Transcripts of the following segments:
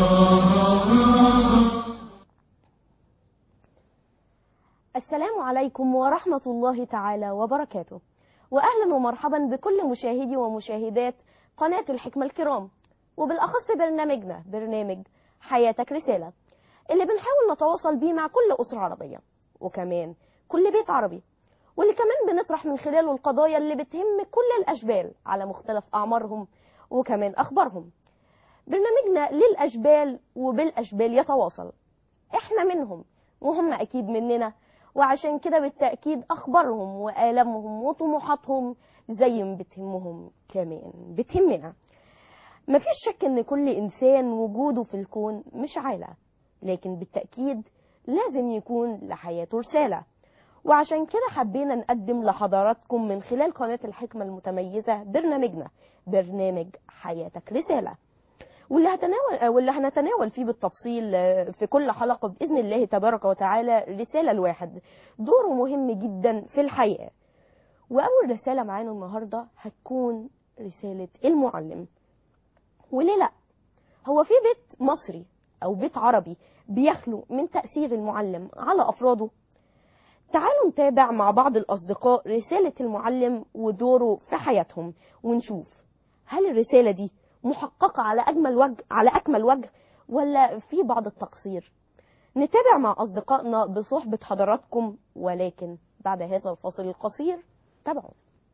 السلام عليكم ورحمة الله تعالى وبركاته وأهلا ومرحبا بكل مشاهدي ومشاهدات قناة الحكمة الكرام وبالأخص برنامجنا برنامج حياتك رسالة اللي بنحاول نتواصل بيه مع كل أسرة عربية وكمان كل بيت عربي واللي كمان بنطرح من خلاله القضايا اللي بتهم كل الأشبال على مختلف أعمارهم وكمان أخبارهم برنامجنا للأشبال وبالأشبال يتواصل احنا منهم وهم أكيد مننا وعشان كده بالتأكيد أخبارهم وآلامهم وطموحاتهم زي ما بتهمهم كمان بتهمنا مفيش شك ان كل انسان وجوده في الكون مش عالة لكن بالتأكيد لازم يكون لحياته رسالة وعشان كده حبينا نقدم لحضراتكم من خلال قناة الحكمة المتميزة برنامجنا برنامج حياتك رسالة واللي هتناول واللي هنتناول فيه بالتفصيل في كل حلقة بإذن الله تبارك وتعالى رسالة الواحد دوره مهم جدا في الحياة وأول رسالة معانا النهاردة هتكون رسالة المعلم وليه لأ هو في بيت مصري أو بيت عربي بيخلو من تأثير المعلم على أفراده تعالوا نتابع مع بعض الأصدقاء رسالة المعلم ودوره في حياتهم ونشوف هل الرسالة دي محققة على أجمل وجه على أكمل وجه ولا في بعض التقصير نتابع مع أصدقائنا بصحبة حضراتكم ولكن بعد هذا الفاصل القصير تابعوا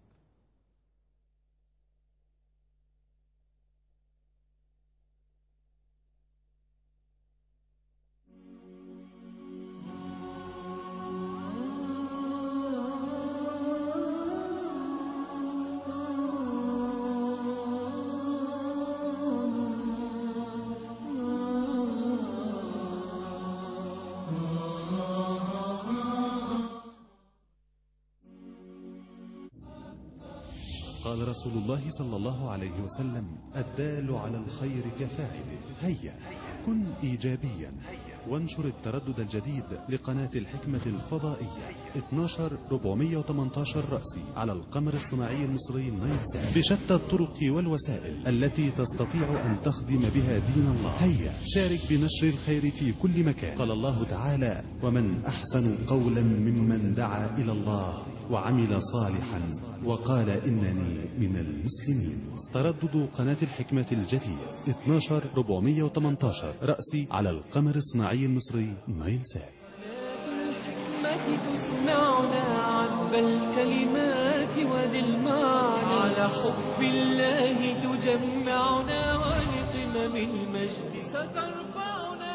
قال رسول الله صلى الله عليه وسلم الدال على الخير كفاعله هيا كن إيجابيا وانشر التردد الجديد لقناة الحكمة الفضائية 12 418 رأسي على القمر الصناعي المصري نايلسات بشتى الطرق والوسائل التي تستطيع أن تخدم بها دين الله هيا شارك بنشر الخير في كل مكان قال الله تعالى ومن أحسن قولا ممن دعا إلى الله وعمل صالحا وقال إنني من المسلمين تردد قناة الحكمة الجديد 12 418 رأسي على القمر الصناعي المصري نايل سات الحكمة تسمعنا عذب الكلمات وذي المعنى على حب الله تجمعنا ولقمم المجد سترفعنا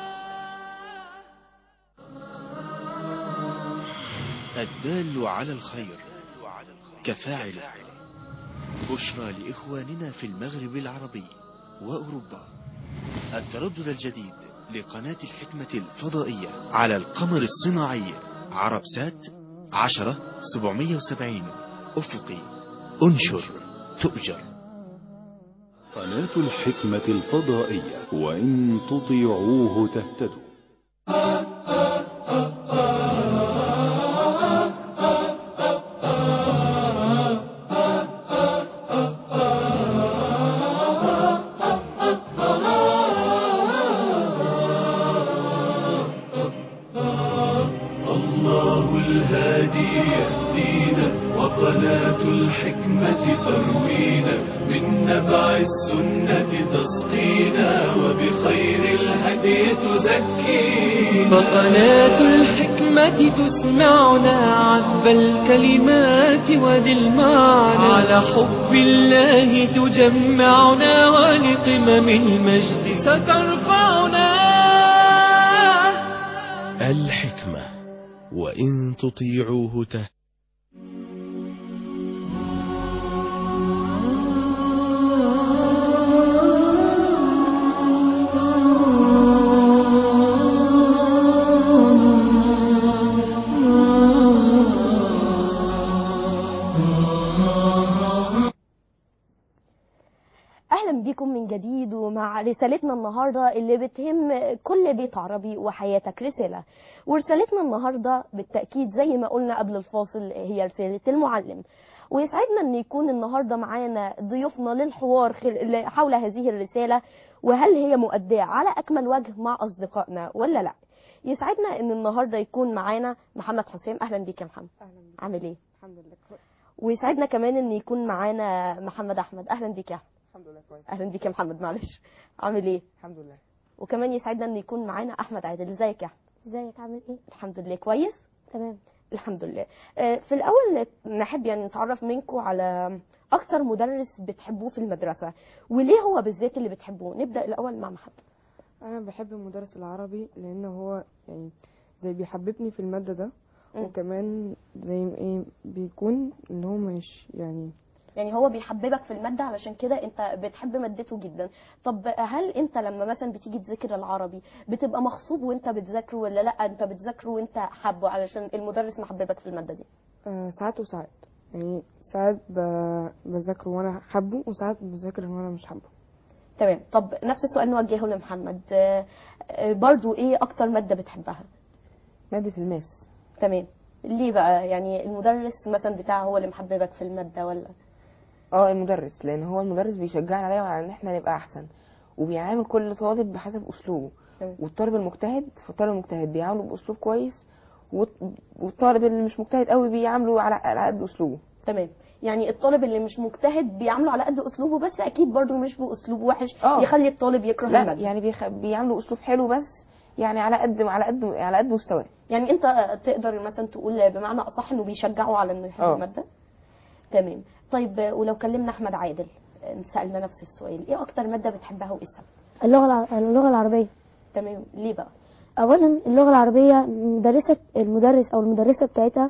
الدال على الخير كفاعله بشرى لإخواننا في المغرب العربي وأوروبا التردد الجديد لقناة الحكمة الفضائية على القمر الصناعي عرب سات عشرة سبعمية وسبعين أفقي انشر تؤجر قناة الحكمة الفضائية وإن تطيعوه تهتدوا الله الهادي يهدينا وقناة الحكمة تروينا من نبع السنة تسقينا وبخير الهدي تزكينا فقناة الحكمة تسمعنا عذب الكلمات وذي المعنى على حب الله تجمعنا ولقمم المجد سترفعنا الحكمة وإن تطيعوه ته اهلا بكم من جديد ومع رسالتنا النهارده اللي بتهم كل بيت عربي وحياتك رساله ورسالتنا النهارده بالتاكيد زي ما قلنا قبل الفاصل هي رساله المعلم ويسعدنا ان يكون النهارده معانا ضيوفنا للحوار خل- حول هذه الرساله وهل هي مؤديه على اكمل وجه مع اصدقائنا ولا لا يسعدنا ان النهارده يكون معانا محمد حسام اهلا بيك يا محمد اهلا بك عامل ايه الحمد لله كويس ويسعدنا كمان ان يكون معانا محمد احمد اهلا بيك يا احمد الحمد لله كويس اهلا بيك يا محمد معلش عامل ايه الحمد لله وكمان يسعدنا ان يكون معانا احمد عادل ازيك يا احمد ازيك عامل ايه الحمد لله كويس تمام الحمد لله آه، في الاول نحب يعني نتعرف منكم على اكتر مدرس بتحبوه في المدرسه وليه هو بالذات اللي بتحبوه نبدا الاول مع محمد انا بحب المدرس العربي لان هو يعني زي بيحببني في الماده ده مم. وكمان زي ما ايه بيكون ان هو مش يعني يعني هو بيحببك في الماده علشان كده انت بتحب مادته جدا طب هل انت لما مثلا بتيجي تذاكر العربي بتبقى مغصوب وانت بتذاكره ولا لا انت بتذاكره وانت حابه علشان المدرس محببك في الماده دي آه ساعات وساعات يعني ساعات ب- بذاكره وانا حابه وساعات بذاكر وانا مش حابه تمام طب نفس السؤال نوجهه لمحمد آه، آه، برضو ايه اكتر ماده بتحبها مادة الماس تمام ليه بقى يعني المدرس مثلا بتاعه هو اللي محببك في الماده ولا اه المدرس لان هو المدرس بيشجعنا دايما على ان احنا نبقى احسن وبيعامل كل طالب بحسب اسلوبه تمام. والطالب المجتهد فالطالب المجتهد بيعامله باسلوب كويس والط- والطالب اللي مش مجتهد قوي بيعامله على على قد اسلوبه تمام يعني الطالب اللي مش مجتهد بيعامله على قد اسلوبه بس اكيد برضو مش باسلوب وحش آه. يخلي الطالب يكره لا الماده يعني بيخ... بيعامله اسلوب حلو بس يعني على قد على قد على قد مستواه يعني انت تقدر مثلا تقول بمعنى اصح انه بيشجعه على انه يحب اه. الماده تمام طيب ولو كلمنا احمد عادل سالنا نفس السؤال ايه اكتر ماده بتحبها وايه السبب اللغة الع- اللغة العربية تمام ليه بقى أولا اللغة العربية مدرسة المدرس أو المدرسة بتاعتها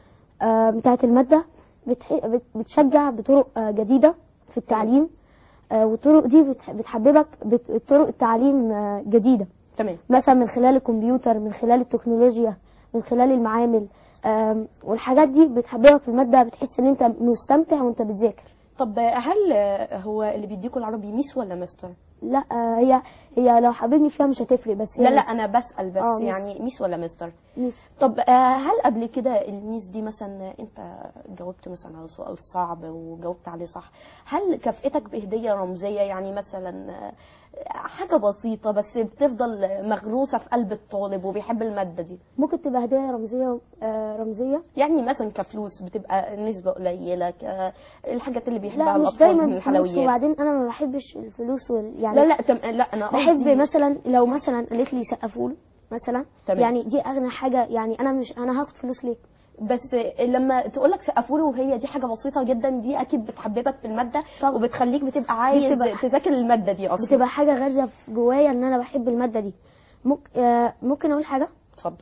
آه، بتاعت المادة بتح- بت- بتشجع بطرق آه، جديدة في التعليم آه، والطرق دي بتح- بتحببك بت- طرق التعليم آه، جديدة تمام مثلا من خلال الكمبيوتر من خلال التكنولوجيا من خلال المعامل آم، والحاجات دي بتحببك في المادة بتحس ان انت مستمتع وانت بتذاكر طب هل هو اللي بيديكوا العربي ميس ولا مستر لا آه، هي هي لو حاببني فيها مش هتفرق بس هي لا لا انا بسال بس اه، ميس. يعني ميس ولا مستر ميس. طب آه، هل قبل كده الميس دي مثلا انت جاوبت مثلا على سؤال صعب وجاوبت عليه صح هل كافئتك بهديه رمزيه يعني مثلا آه، حاجه بسيطه بس بتفضل مغروسه في قلب الطالب وبيحب الماده دي ممكن تبقى هدية رمزية آه، رمزية يعني مثلا كفلوس بتبقى نسبه قليله ك- الحاجات اللي بيحبها لا مش الاطفال دايما من فلوس الحلويات وبعدين انا ما بحبش الفلوس وال... يعني لا لا تم... لا انا بحب قصدي- مثلا لو مثلا قالت لي سقفوا له مثلا تمام. يعني دي اغنى حاجه يعني انا مش انا هاخد فلوس ليه بس لما تقول لك سقفوا له وهي دي حاجه بسيطه جدا دي اكيد بتحببك في الماده طبعا. وبتخليك بتبقى عايز بتبقى- تذاكر الماده دي اصلا بتبقى حاجه غارزه في جوايا ان انا بحب الماده دي ممكن آه ممكن اقول حاجه اتفضل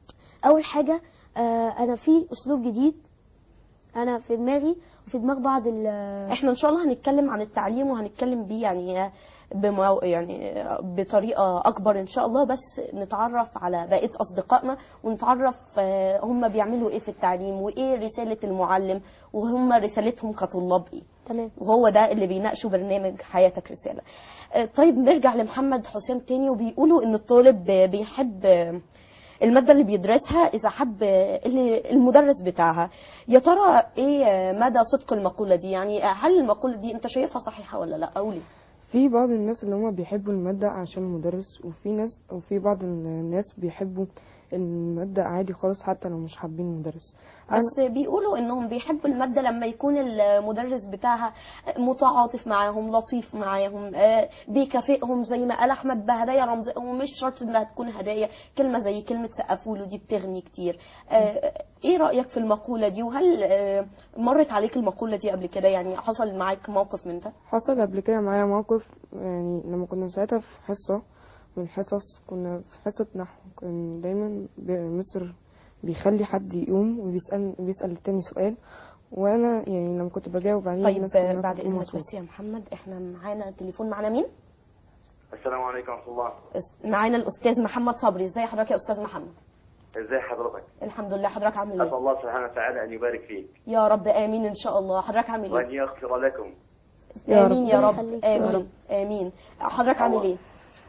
اول حاجه آه انا في اسلوب جديد انا في دماغي وفي دماغ بعض ال احنا ان شاء الله هنتكلم عن التعليم وهنتكلم بيه يعني بمو... يعني بطريقه اكبر ان شاء الله بس نتعرف على بقيه اصدقائنا ونتعرف آه، هم بيعملوا ايه في التعليم وايه رساله المعلم وهم رسالتهم كطلاب ايه تمام وهو ده اللي بيناقشوا برنامج حياتك رسالة آه، طيب نرجع لمحمد حسام تاني وبيقولوا ان الطالب بيحب آه، المادة اللي بيدرسها إذا حب آه، اللي- المدرس بتاعها يا ترى إيه آه، مدى صدق المقولة دي يعني آه، هل المقولة دي أنت شايفها صحيحة ولا لا أو ليه في بعض الناس اللي هم بيحبوا المادة عشان المدرس وفي ناس وفي بعض الناس بيحبوا المادة عادي خالص حتى لو مش حابين المدرس أنا بس بيقولوا انهم بيحبوا الماده لما يكون المدرس بتاعها متعاطف معاهم لطيف معاهم آه، بيكافئهم زي ما قال احمد بهدايا رمزيه ومش شرط انها تكون هدايا كلمه زي كلمه سقفوله دي بتغني كتير آه، ايه رايك في المقوله دي وهل آه، مرت عليك المقوله دي قبل كده يعني حصل معاك موقف من ده حصل قبل كده معايا موقف يعني لما كنا ساعتها في حصة من الحصص كنا في حصة نحو كان دايما بي- مصر بيخلي حد يقوم وبيسأل بيسأل التاني سؤال وانا يعني لما كنت بجاوب عليه طيب الناس كلها آه، بعد بتقوم اذنك مصروف. بس يا محمد احنا معانا تليفون معانا مين السلام عليكم ورحمة الله أس- معانا الاستاذ محمد صبري ازي حضرتك يا استاذ محمد ازي حضرتك الحمد لله حضرتك عامل أسأل ايه الله سبحانه وتعالى أن يبارك فيك يا رب امين ان شاء الله حضرتك عامل ايه وأن يغفر لكم يا امين يا ربنا رب يخليك. يا امين رب. امين حضرتك عامل ايه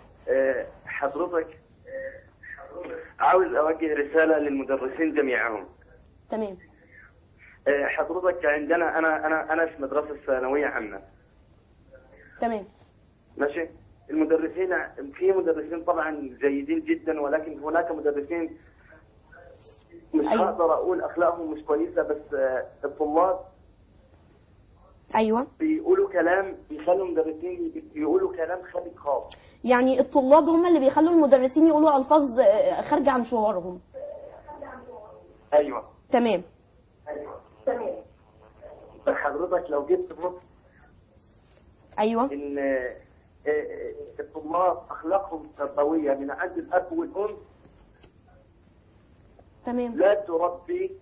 آه، حضرتك عاوز أوجه رسالة للمدرسين جميعهم تمام آه، حضرتك عندنا انا انا انا في مدرسه ثانويه عامه تمام ماشي المدرسين في مدرسين طبعا جيدين جدا ولكن هناك مدرسين مش أيوة. هقدر اقول اخلاقهم مش كويسه بس آه، الطلاب ايوه بيقولوا كلام بيخلوا المدرسين يقولوا كلام خارج خالص يعني الطلاب هم اللي بيخلوا المدرسين يقولوا الفاظ آه، خارجه عن شعورهم ايوه تمام تمام حضرتك لو جبت بص ايوه ان آه، آه، الطلاب اخلاقهم تربويه من عند الاب والام تمام لا تربي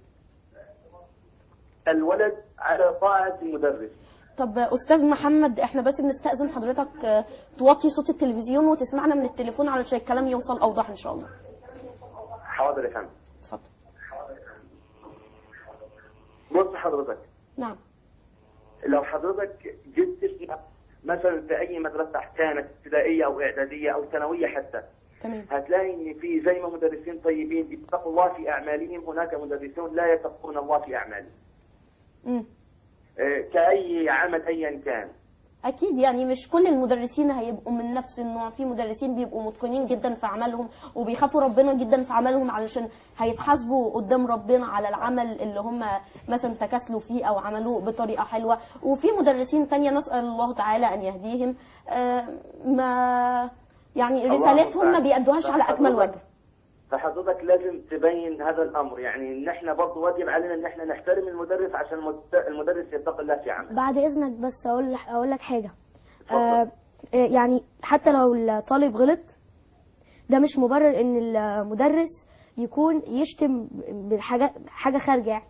الولد على طاعه المدرس طب استاذ محمد احنا بس بنستأذن حضرتك آه، توطي صوت التلفزيون وتسمعنا من التليفون علشان الكلام يوصل اوضح ان شاء الله حاضر يا فندم اتفضل بص حضرتك نعم لو حضرتك جبت ابنك مثلا في اي مدرسه كانت ابتدائيه او اعداديه او ثانويه حتى تمام هتلاقي ان في زي ما مدرسين طيبين بيتقوا الله في اعمالهم هناك مدرسون لا يتقون الله في اعمالهم مم. آه، كاي عمل ايا كان اكيد يعني مش كل المدرسين هيبقوا من نفس النوع في مدرسين بيبقوا متقنين جدا في عملهم وبيخافوا ربنا جدا في عملهم علشان هيتحاسبوا قدام ربنا على العمل اللي هم مثلا تكاسلوا فيه او عملوه بطريقه حلوه وفي مدرسين تانية نسال الله تعالى ان يهديهم آه، ما يعني الله رسالتهم ما المستعان. بيأدوهاش على اكمل فحضرتك- وجه فحضرتك لازم تبين هذا الامر يعني ان احنا برضه واجب علينا ان احنا نحترم المدرس عشان المد- المدرس يتقي الله في عمله بعد اذنك بس اقول اقول لك حاجه اتفضل. آه آه، يعني حتى لو الطالب غلط ده مش مبرر ان المدرس يكون يشتم بالحاجه حاجه خارجه يعني.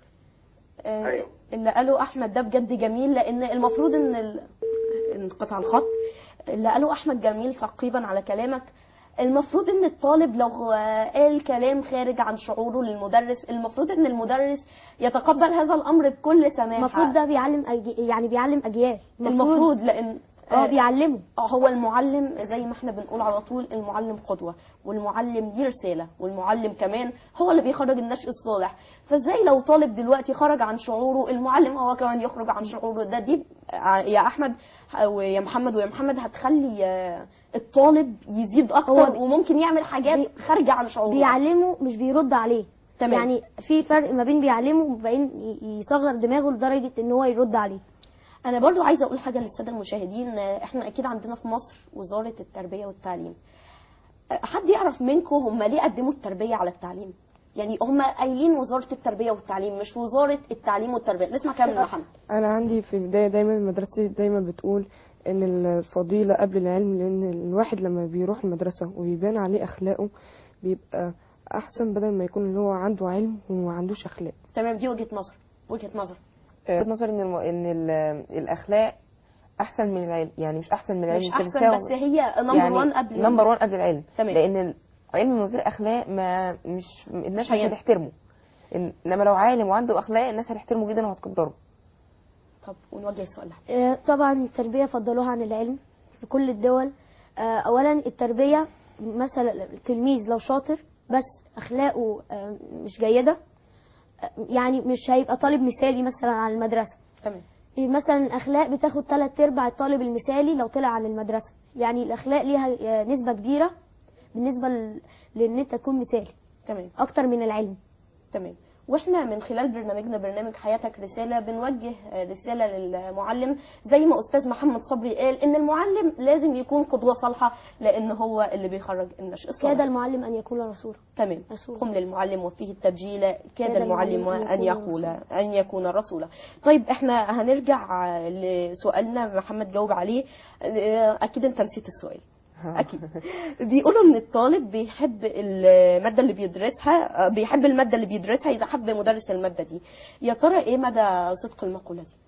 آه، أيوة. اللي قاله احمد ده بجد جميل لان المفروض ان ال... انقطع الخط اللي قاله احمد جميل تعقيبا على كلامك المفروض ان الطالب لو آه، قال كلام خارج عن شعوره للمدرس المفروض ان المدرس يتقبل هذا الامر بكل سماحه المفروض ده بيعلم أجي يعني بيعلم اجيال المفروض لان اه بيعلمه آه، هو المعلم زي ما احنا بنقول على طول المعلم قدوة والمعلم دي رسالة والمعلم كمان هو اللي بيخرج النشء الصالح فازاي لو طالب دلوقتي خرج عن شعوره المعلم هو كمان يخرج عن شعوره ده دي ع- يا احمد ويا محمد ويا محمد هتخلي آه، الطالب يزيد اكتر هو بي- وممكن يعمل حاجات خارجة عن شعوره بيعلمه مش بيرد عليه تمام. يعني في فرق ما بين بيعلمه وبين ي- يصغر دماغه لدرجه ان هو يرد عليه انا برضو عايزه اقول حاجه للساده المشاهدين آه، احنا اكيد عندنا في مصر وزاره التربيه والتعليم آه، حد يعرف منكم هم ليه قدموا التربيه على التعليم يعني هم قايلين وزاره التربيه والتعليم مش وزاره التعليم والتربيه نسمع كلام من محمد انا عندي في البدايه دايما مدرستي دايما بتقول ان الفضيله قبل العلم لان الواحد لما بيروح المدرسه ويبان عليه اخلاقه بيبقى احسن بدل ما يكون اللي هو عنده علم وما عندوش اخلاق تمام دي وجهه نظر وجهه نظر وجهة نظري ان الم... ان ال... الاخلاق احسن من العلم يعني مش احسن من العلم مش انت احسن بتساوي- بس هي نمبر 1 قبل نمبر 1 قبل العلم تمام. لان العلم من غير اخلاق ما مش الناس مش مش هينفع. هتحترمه إن- انما لو عالم وعنده اخلاق الناس هتحترمه جدا وهتقدره طب ونوجه السؤال ده آه، طبعا التربية فضلوها عن العلم في كل الدول آه، أولا التربية مثلا التلميذ لو شاطر بس أخلاقه آه، مش جيدة آه، يعني مش هيبقى طالب مثالي مثلا على المدرسة تمام مثلا الأخلاق بتاخد تلات أرباع الطالب المثالي لو طلع عن المدرسة يعني الأخلاق ليها آه، نسبة كبيرة بالنسبة ل- لأن أنت تكون مثالي تمام أكتر من العلم تمام واحنا من خلال برنامجنا برنامج حياتك رساله بنوجه آه، رساله للمعلم زي ما استاذ محمد صبري قال ان المعلم لازم يكون قدوه صالحه لان هو اللي بيخرج النشء كاد الصالح المعلم أن يكون رسولا تمام رسول. قم للمعلم وفيه التبجيل كاد كاد المعلم المعلم ان يقول ان يكون رسولا طيب احنا هنرجع آه، لسؤالنا محمد جاوب عليه آه، اكيد انت نسيت السؤال اكيد بيقولوا ان الطالب بيحب الماده اللي بيدرسها آه، بيحب الماده اللي بيدرسها اذا حب مدرس الماده دي يا ترى ايه مدى صدق المقوله دي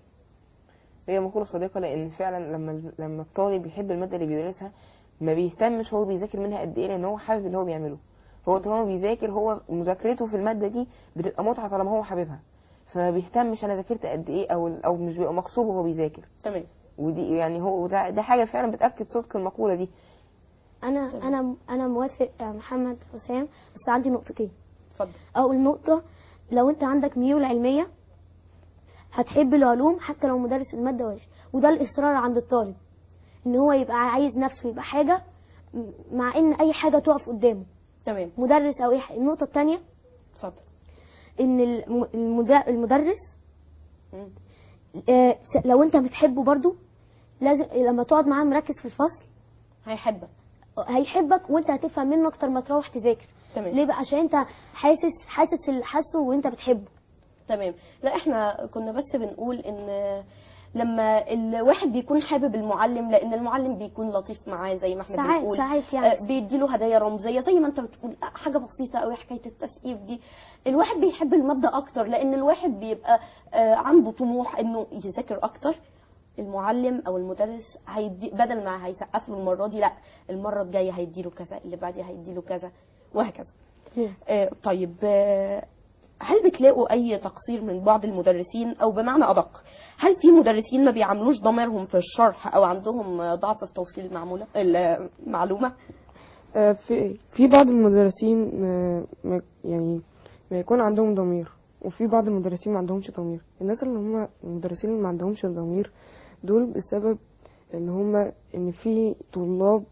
هي مقولة صديقة لأن فعلا لما لما الطالب يحب المادة اللي بيدرسها ما بيهتمش هو بيذاكر منها قد إيه لأن هو حابب اللي هو بيعمله هو طالما بيذاكر هو مذاكرته في المادة دي بتبقى متعة طالما هو حاببها فما بيهتمش أنا ذاكرت قد إيه أو أو مش بيبقى مغصوب وهو بيذاكر تمام ودي يعني هو ده, ده حاجة فعلا بتأكد صدق المقولة دي أنا أنا أنا موافق يا محمد حسام بس عندي نقطتين اتفضل أول نقطة لو أنت عندك ميول علمية هتحب العلوم حتى لو مدرس الماده وحش وده الاصرار عند الطالب ان هو يبقى عايز نفسه يبقى حاجه م- مع ان اي حاجه تقف قدامه تمام مدرس او اي حاجه النقطه الثانيه اتفضل ان الم- المد- المدرس مم. آه، س- لو انت بتحبه برضو لازم لما تقعد معاه مركز في الفصل هيحبك هيحبك وانت هتفهم منه اكتر ما تروح تذاكر تمام ليه بقى عشان انت حاسس حاسس اللي حاسه وانت بتحبه تمام لا احنا كنا بس بنقول ان لما الواحد بيكون حابب المعلم لان المعلم بيكون لطيف معاه زي ما احنا ساعات بنقول ساعات يعني آه، بيديله هدايا رمزيه زي ما انت بتقول آه، حاجه بسيطه قوي حكايه التسقيف دي الواحد بيحب الماده اكتر لان الواحد بيبقى آه، عنده طموح انه يذاكر اكتر المعلم او المدرس هيدي بدل ما هيسقف له المره دي لا المره الجايه هيديله كذا اللي بعديها هيديله كذا وهكذا آه، طيب آه، هل بتلاقوا اي تقصير من بعض المدرسين او بمعنى ادق هل في مدرسين ما بيعاملوش ضميرهم في الشرح او عندهم آه، ضعف في توصيل المعموله المعلومه آه، في في بعض المدرسين ما ما يعني ما يكون عندهم ضمير وفي بعض المدرسين ما عندهمش ضمير الناس اللي هم المدرسين اللي ما عندهمش ضمير دول بسبب ان هم ان في طلاب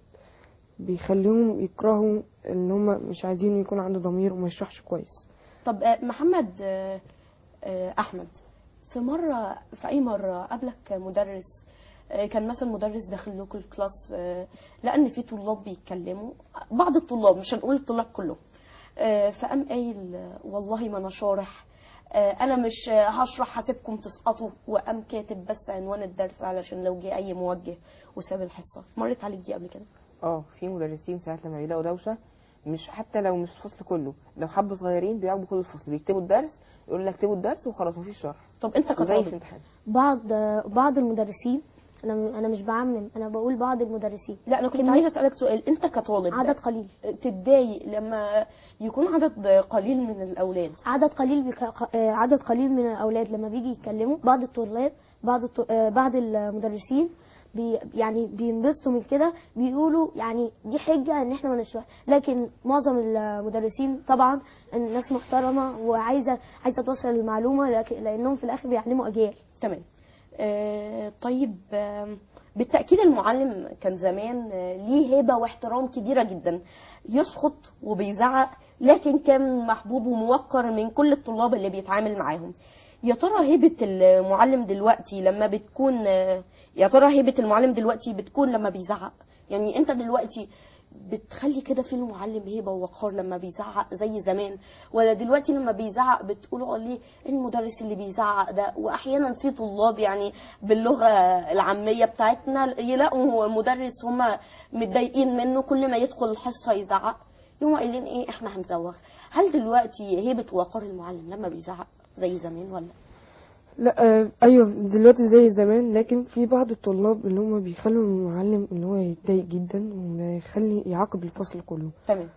بيخليهم يكرهوا ان هم مش عايزين يكون عنده ضمير وما يشرحش كويس طب آه، محمد آه، آه، احمد في مره في اي مره قابلك مدرس آه، كان مثلا مدرس داخل لكم الكلاس آه، لان في طلاب بيتكلموا بعض الطلاب مش هنقول الطلاب كلهم آه، فقام قايل آه، والله ما انا شارح آه، انا مش آه، هشرح هسيبكم تسقطوا وقام كاتب بس عنوان الدرس علشان لو جه اي موجه وساب الحصه مرت عليك دي قبل كده اه في مدرسين ساعات لما بيلاقوا دوشه مش حتى لو مش الفصل كله لو حبه صغيرين بيعاقبوا كل الفصل بيكتبوا الدرس يقول لك اكتبوا الدرس وخلاص مفيش شرح طب انت زي في كطالب الامتحان بعض بعض المدرسين انا انا مش بعمم انا بقول بعض المدرسين لا انا كنت كمية- عايزه اسالك سؤال انت كطالب عدد قليل تتضايق لما يكون عدد قليل من الاولاد عدد قليل بك... آه، عدد قليل من الاولاد لما بيجي يتكلموا بعض الطلاب بعض الط... آه، بعض المدرسين بي يعني بينبسطوا من كده بيقولوا يعني دي حجه ان احنا ما نشرح لكن معظم المدرسين طبعا الناس محترمه وعايزه عايزه توصل المعلومه لكن لانهم في الاخر بيعلموا اجيال تمام آه طيب آه بالتأكيد المعلم كان زمان آه ليه هيبة واحترام كبيرة جدا يسخط وبيزعق لكن كان محبوب وموقر من كل الطلاب اللي بيتعامل معاهم يا ترى هيبة المعلم دلوقتي لما بتكون آه يا ترى هيبة المعلم دلوقتي بتكون لما بيزعق يعني انت دلوقتي بتخلي كده في المعلم هيبه ووقار لما بيزعق زي زمان ولا دلوقتي لما بيزعق بتقولوا عليه المدرس اللي بيزعق ده واحيانا في طلاب يعني باللغه العاميه بتاعتنا يلاقوا مدرس هم متضايقين منه كل ما يدخل الحصه يزعق يقوموا قايلين ايه احنا هنزوغ هل دلوقتي هيبه ووقار المعلم لما بيزعق زي زمان ولا لا آه ايوه دلوقتي زي زمان لكن في بعض الطلاب اللي هم بيخلوا المعلم ان هو يتضايق جدا ويخلي يعاقب الفصل كله تمام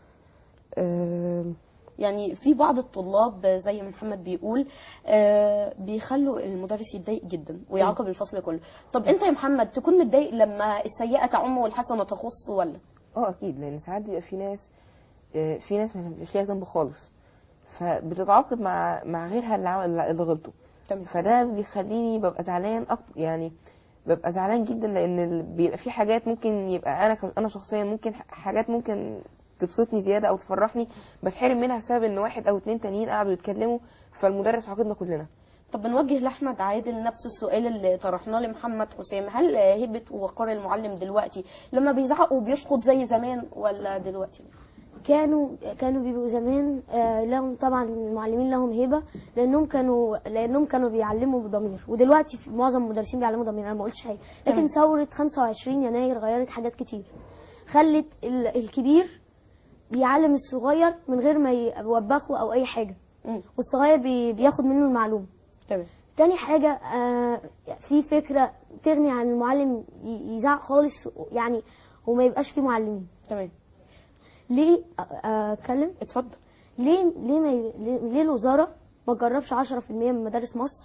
آه يعني في بعض الطلاب زي ما محمد بيقول آه بيخلوا المدرس يتضايق جدا ويعاقب الفصل كله طب انت يا محمد تكون متضايق لما السيئه تعم والحسنه تخص ولا اه اكيد لان ساعات بيبقى في ناس آه، في ناس ما بيبقاش ليها ذنب خالص فبتتعاقب مع مع غيرها اللي عمل اللي غلطوا تمام فده بيخليني ببقى زعلان أكتر يعني ببقى زعلان جدا لان ال- بيبقى في حاجات ممكن يبقى انا ك- انا شخصيا ممكن ح- حاجات ممكن تبسطني زياده او تفرحني بتحرم منها بسبب ان واحد او اتنين تانيين قعدوا يتكلموا فالمدرس عاقبنا كلنا طب بنوجه لاحمد عادل نفس السؤال اللي طرحناه لمحمد حسام هل هيبه ووقار المعلم دلوقتي لما بيزعق وبيشخط زي زمان ولا دلوقتي كانوا كانوا بيبقوا زمان آه، لهم طبعا المعلمين لهم هيبه لانهم كانوا لانهم كانوا بيعلموا بضمير ودلوقتي في معظم المدرسين بيعلموا ضمير انا ما قلتش حاجه لكن تمام. ثوره 25 يناير غيرت حاجات كتير خلت ال- الكبير بيعلم الصغير من غير ما يوبخه او اي حاجه مم. والصغير بي بياخد منه المعلومه تمام تاني حاجة آه في فكرة تغني عن المعلم ي- يزعق خالص يعني وما يبقاش في معلمين تمام ليه آه، آه، اتكلم اتفضل ليه ليه ما ي- ليه, ليه الوزارة ما تجربش 10% من مدارس مصر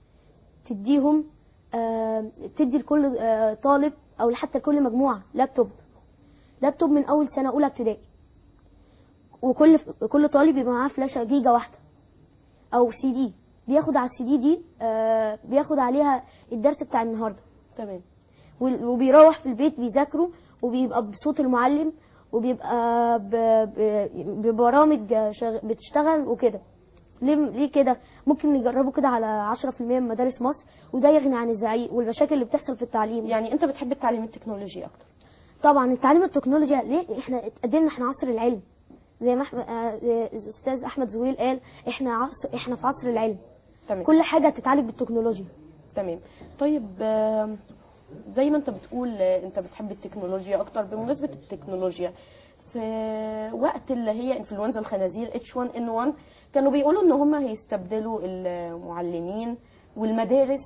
تديهم آه تدي لكل آه طالب او حتى لكل مجموعة لابتوب لابتوب من اول سنة اولى ابتدائي وكل كل طالب يبقى معاه فلاشة جيجا واحدة او سي دي بياخد على السي دي دي آه، بياخد عليها الدرس بتاع النهارده تمام وال- وبيروح في البيت بيذاكروا وبيبقى بصوت المعلم وبيبقى ب- ب- ببرامج شغ- بتشتغل وكده ليه ليه كده ممكن نجربه كده على 10% من مدارس مصر وده يغني عن الزعيق والمشاكل اللي بتحصل في التعليم يعني انت بتحب التعليم التكنولوجي اكتر طبعا التعليم التكنولوجيا ليه احنا اتقدمنا احنا عصر العلم زي ما احمد آه، زي الاستاذ احمد زويل قال احنا عصر احنا في عصر العلم تمام كل حاجه تتعالج بالتكنولوجيا تمام طيب آم، زي ما انت بتقول آه، انت بتحب التكنولوجيا اكتر بمناسبه التكنولوجيا في وقت اللي هي انفلونزا الخنازير H1N1 كانوا بيقولوا ان هم هيستبدلوا المعلمين والمدارس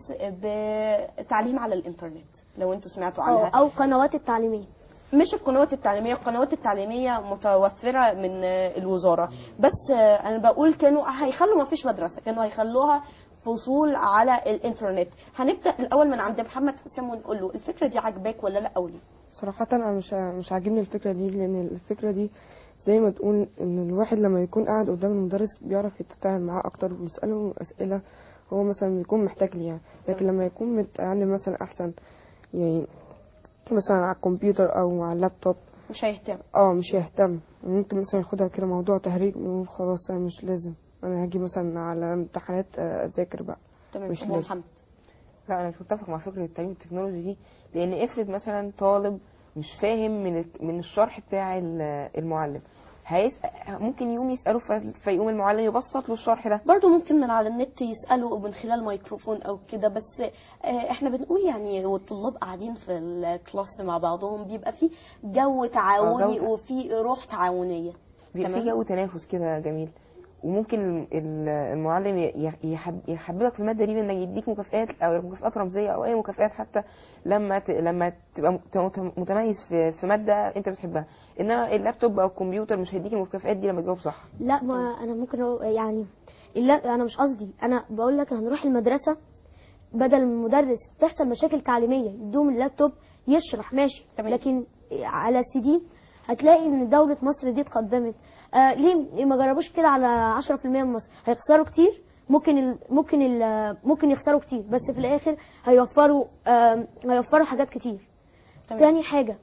بتعليم على الانترنت لو انتوا سمعتوا او عنها او قنوات التعليميه مش القنوات التعليميه القنوات التعليميه متوفره من آه، الوزاره بس آه، انا بقول كانوا هيخلوا ما فيش مدرسه كانوا هيخلوها فصول على الانترنت هنبدا الاول من عند محمد حسام ونقول له الفكره دي عاجباك ولا لا وليه صراحة أنا مش مش عاجبني الفكرة دي لأن الفكرة دي زي ما تقول إن الواحد لما يكون قاعد قدام المدرس بيعرف يتفاعل معاه أكتر ويسأله أسئلة هو مثلا يكون محتاج ليها لكن لما يكون متعلم مثلا أحسن يعني مثلا على الكمبيوتر أو على اللابتوب مش هيهتم اه مش هيهتم ممكن مثلا ياخدها كده موضوع تهريج ويقول خلاص أنا مش لازم أنا هاجي مثلا على امتحانات آه، أذاكر بقى تمام مش أبو لازم. محمد لا انا مش متفق مع فكره التعليم التكنولوجي دي لان افرض مثلا طالب مش فاهم من الت- من الشرح بتاع ال- المعلم هيس... ممكن يقوم يساله ف- فيقوم المعلم يبسط له الشرح ده برضو ممكن من على النت يسألوا من خلال ميكروفون أو كده بس آه، احنا بنقول يعني والطلاب قاعدين في الكلاس مع بعضهم بيبقى في جو تعاوني جو- وفي روح تعاونية بيبقى في تمام. جو تنافس كده جميل وممكن ال- المعلم ي- يحب يحببك في الماده دي بانه يديك مكافآت او مكافآت رمزيه او اي مكافآت حتى لما ت... لما تبقى مت- متميز في في ماده انت بتحبها انما اللابتوب او الكمبيوتر مش هيديك المكافآت دي لما تجاوب صح لا ما انا ممكن أقول- يعني لا انا مش قصدي انا بقول لك هنروح المدرسه بدل المدرس تحصل مشاكل تعليميه يدوم اللابتوب يشرح ماشي تمام. لكن على السي دي هتلاقي ان دوله مصر دي اتقدمت آه ليه ما جربوش كده على 10% من مصر هيخسروا كتير ممكن ال ممكن ال ممكن يخسروا كتير بس في الاخر هيوفروا آه هيوفروا حاجات كتير تمام. تاني حاجه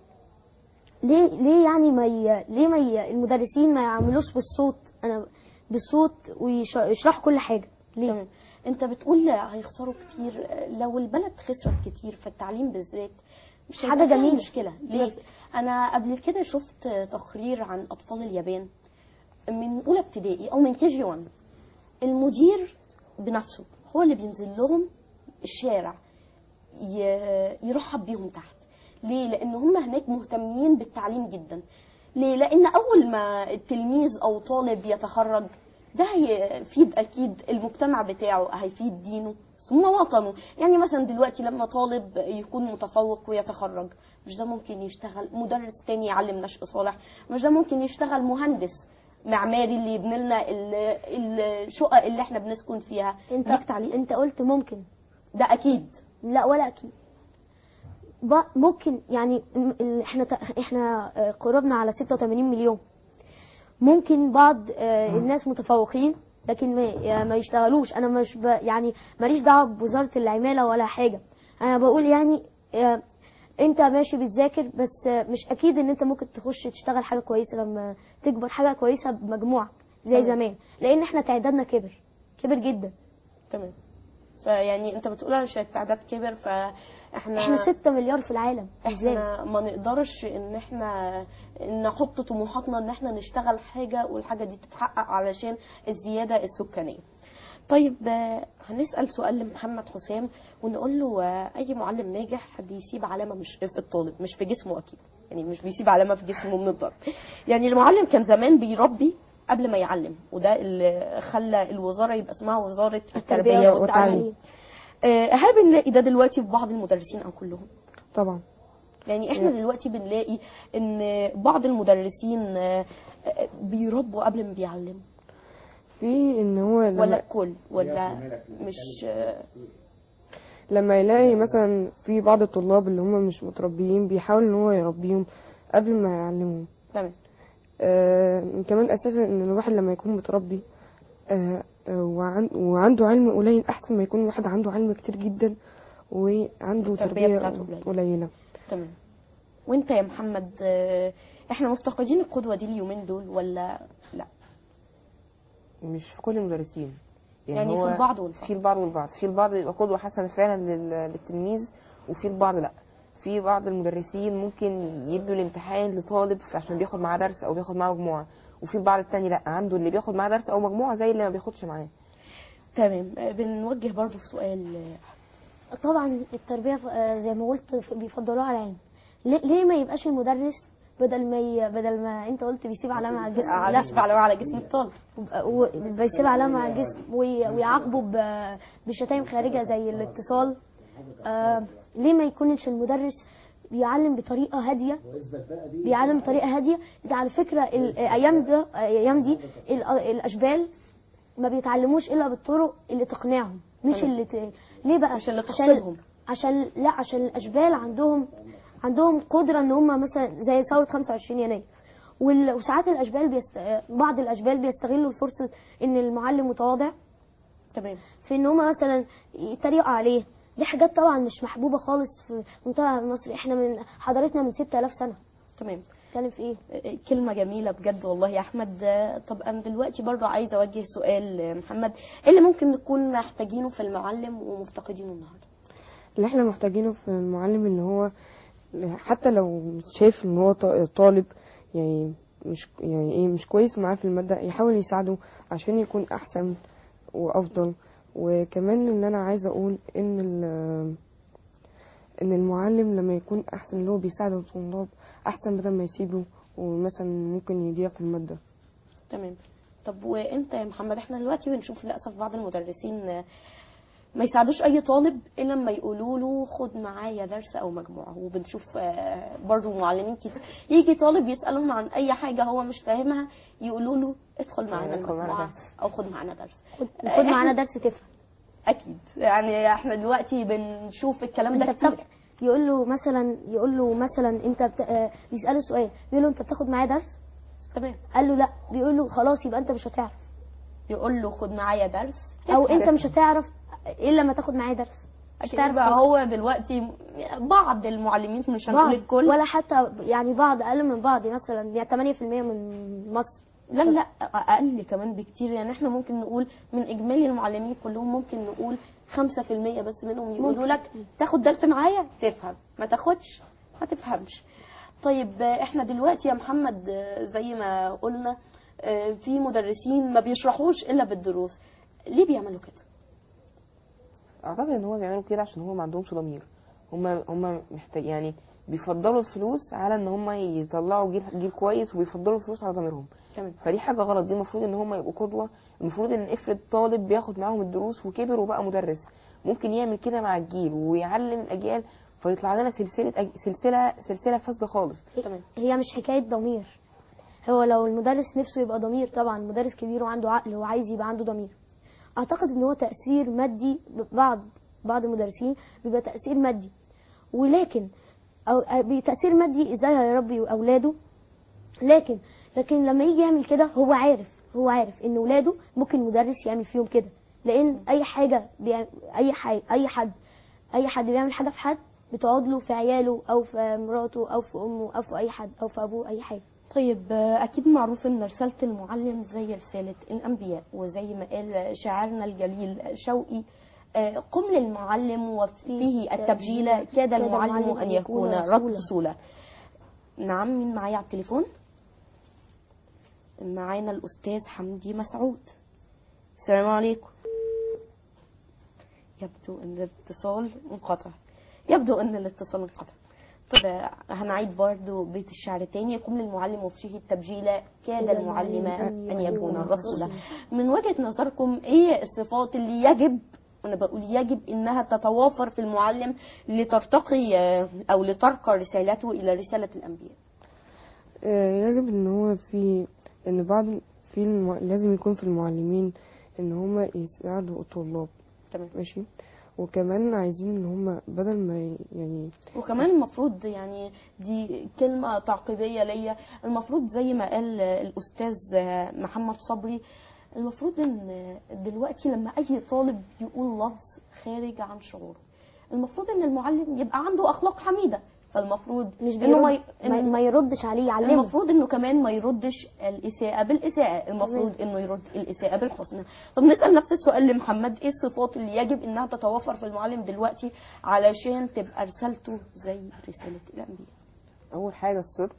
ليه ليه يعني ما ي... ليه ما ي... المدرسين ما يعملوش بالصوت انا بالصوت ويشرحوا كل حاجه ليه تمام انت بتقول هيخسروا كتير لو البلد خسرت كتير في التعليم بالذات مش حاجة هيبقى فيها جميلة. مشكلة ليه انا قبل كده شفت تقرير عن اطفال اليابان من اولى ابتدائي او من كي جي 1 المدير بنفسه هو اللي بينزل لهم الشارع ي- يرحب بيهم تحت ليه لان هم هناك مهتمين بالتعليم جدا ليه لان اول ما التلميذ او طالب يتخرج ده هيفيد اكيد المجتمع بتاعه هيفيد دينه ثم وطنه يعني مثلا دلوقتي لما طالب يكون متفوق ويتخرج مش ده ممكن يشتغل مدرس تاني يعلم نشء صالح مش ده ممكن يشتغل مهندس معماري اللي يبني لنا ال- الشقق اللي احنا بنسكن فيها انت ليك تعليق انت قلت ممكن ده اكيد لا ولا اكيد ب- ممكن يعني ال- ال- احنا ت- احنا آه، قربنا على 86 مليون ممكن بعض آه، الناس متفوقين لكن ما يا- ما يشتغلوش انا مش ب يعني ماليش دعوه بوزاره العماله ولا حاجه انا بقول يعني آه، انت ماشي بتذاكر بس آه، مش اكيد ان انت ممكن تخش تشتغل حاجه كويسه لما تكبر حاجه كويسه بمجموعه زي تمام. زمان لان احنا تعدادنا كبر كبر جدا تمام فيعني انت بتقول عشان التعداد كبر فاحنا احنا 6 مليار في العالم ازاي احنا ما نقدرش ان احنا نحط طموحاتنا ان احنا نشتغل حاجه والحاجه دي تتحقق علشان الزياده السكانيه طيب آه، هنسال سؤال لمحمد حسام ونقول له آه، اي معلم ناجح بيسيب علامه مش في الطالب مش في جسمه اكيد يعني مش بيسيب علامه في جسمه من الضرب يعني المعلم كان زمان بيربي قبل ما يعلم وده اللي خلى الوزاره يبقى اسمها وزاره التربيه والتعليم آه، هل بنلاقي ده دلوقتي في بعض المدرسين او كلهم طبعا يعني احنا دلوقتي بنلاقي ان بعض المدرسين آه، آه، بيربوا قبل ما بيعلموا في ان هو لما ولا الكل ولا مش آه، لما يلاقي مثلا في بعض الطلاب اللي هم مش متربيين بيحاول ان هو يربيهم قبل ما يعلمهم تمام آه كمان اساسا ان الواحد لما يكون متربي آه آه، وعن وعنده علم قليل احسن ما يكون واحد عنده علم كتير جدا وعنده التربية تربيه بتاعته قليلة. قليله تمام وانت يا محمد آه، احنا مفتقدين القدوة دي اليومين دول ولا لا مش في كل المدرسين يعني في هو البعض والبعض. في البعض والبعض في البعض بيبقى قدوة حسنة فعلا لل- للتلميذ وفي البعض لا في بعض المدرسين ممكن يدوا الامتحان لطالب عشان بياخد معاه درس او بياخد معاه مجموعة وفي البعض التاني لا عنده اللي بياخد معاه درس او مجموعة زي اللي ما بياخدش معاه تمام آه، بنوجه برضو السؤال آه، طبعا التربيه آه، زي ما قلت ف- بيفضلوها على العلم ليه, ليه ما يبقاش المدرس بدل ما ي... بدل ما انت قلت بيسيب علامه على الجسم لا بيسيب علامة على جسم الطالب و- بيسيب علامه على الجسم وي- ويعاقبه ب- بشتايم خارجه زي الاتصال آه ليه ما يكونش المدرس بيعلم بطريقه هاديه بيعلم بطريقه هاديه ده على فكره الايام ده الايام دي ال- الاشبال ما بيتعلموش الا بالطرق اللي تقنعهم مش تمام. اللي ت... ليه بقى مش اللي عشان- تغصبهم. عشان لا عشان الاشبال عندهم عندهم قدره ان هم مثلا زي ثوره 25 يناير وال- وساعات الاشبال بيست... بعض الاشبال بيستغلوا الفرصه ان المعلم متواضع تمام في ان هم مثلا يتريقوا عليه دي حاجات طبعا مش محبوبه خالص في منتهى مصر احنا من حضارتنا من 6000 سنه تمام بتتكلم في ايه آه، كلمة جميلة بجد والله يا أحمد آه، طب أنا دلوقتي برضو عايزة أوجه سؤال آه، محمد إيه اللي ممكن نكون محتاجينه في المعلم ومفتقدينه النهاردة اللي احنا محتاجينه في المعلم ان هو حتى لو شايف ان هو ط- طالب يعني مش يعني ايه مش كويس معاه في المادة يحاول يساعده عشان يكون احسن وافضل وكمان اللي انا عايزة اقول ان ال- ان المعلم لما يكون احسن اللي هو بيساعد الطلاب احسن بدل ما يسيبه ومثلا ممكن يضيع في المادة تمام طب وانت يا محمد احنا دلوقتي بنشوف للاسف بعض المدرسين آه، ما يساعدوش اي طالب الا لما يقولوا له خد معايا درس او مجموعه وبنشوف آه، برضو معلمين كتير يجي طالب يسالهم عن اي حاجه هو مش فاهمها يقولوا له ادخل معانا ادخل معانا المجموعه او خد معانا درس خد معانا درس تفهم اكيد يعني احنا دلوقتي بنشوف الكلام ده انت كتير بتاخد يقول له مثلا يقول له مثلا انت بت... آه، بيساله سؤال بيقول له انت بتاخد معايا درس تمام قال له لا بيقول له خلاص يبقى انت مش هتعرف يقول له خد معايا درس او تفهم. انت مش هتعرف الا لما تاخد معايا درس مش أكيد هتعرف بقى كده. هو دلوقتي بعض المعلمين مش هنقول بعض الكل ولا حتى يعني بعض اقل من بعض مثلا يعني 8% من مصر لا لا اقل كمان بكتير يعني احنا ممكن نقول من اجمالي المعلمين كلهم ممكن نقول 5% بس منهم يقولوا ممكن. لك تاخد درس معايا تفهم ما تاخدش ما تفهمش طيب آه، احنا دلوقتي يا محمد آه، زي ما قلنا آه، في مدرسين ما بيشرحوش الا بالدروس ليه بيعملوا كده اعتقد ان هو بيعملوا كده عشان هو ما عندهمش ضمير هم هم محتاج يعني بيفضلوا الفلوس على ان هم يطلعوا جيل جيل كويس وبيفضلوا الفلوس على ضميرهم تمام فدي حاجه غلط دي المفروض ان هم يبقوا قدوه المفروض ان افرض طالب بياخد معاهم الدروس وكبر وبقى مدرس ممكن يعمل كده مع الجيل ويعلم الاجيال فيطلع لنا سلسله أج... سلسله سلسله فاسده خالص تمام هي مش حكايه ضمير هو لو المدرس نفسه يبقى ضمير طبعا مدرس كبير وعنده عقل وعايز يبقى عنده ضمير اعتقد ان هو تاثير مادي بعض بعض المدرسين بيبقى تاثير مادي ولكن او بتاثير مادي ازاي هيربي اولاده لكن لكن لما يجي يعمل كده هو عارف هو عارف ان اولاده ممكن مدرس يعمل فيهم كده لان اي حاجه بيعمل اي حاجه اي حد اي حد بيعمل حاجه في حد بتقعد له في عياله او في مراته او في امه او في اي حد او في ابوه اي حاجه طيب آه، أكيد معروف إن رسالة المعلم زي رسالة الأنبياء وزي ما قال شاعرنا الجليل شوقي آه، قم للمعلم وفيه التبجيل كاد المعلم أن يكون رسولا نعم مين معايا على التليفون معانا الأستاذ حمدي مسعود السلام عليكم يبدو أن الاتصال انقطع يبدو أن الاتصال انقطع طب آه، هنعيد برضو بيت الشعر تاني يقوم للمعلم وفيه التبجيل كاد المعلم أن يكون رسولا من وجهة نظركم ايه الصفات اللي يجب انا بقول يجب انها تتوافر في المعلم لترتقي آه، او لترقى رسالته الى رسالة الانبياء آه، يجب ان هو في ان بعض في الم... لازم يكون في المعلمين ان هما يساعدوا الطلاب تمام ماشي وكمان عايزين ان هما بدل ما ي- يعني وكمان المفروض يعني دي كلمة تعقيبية ليا المفروض زي ما قال الأستاذ محمد صبري المفروض ان دلوقتي لما اي طالب يقول لفظ خارج عن شعوره المفروض ان المعلم يبقى عنده اخلاق حميده فالمفروض مش انه ما, ي... بيرد ما, ما يردش عليه يعلمه المفروض انه كمان ما يردش الاساءه بالاساءه المفروض انه يرد الاساءه بالحسنى طب نسال نفس السؤال لمحمد ايه الصفات اللي يجب انها تتوفر في المعلم دلوقتي علشان تبقى رسالته زي رساله الانبياء اول حاجه الصدق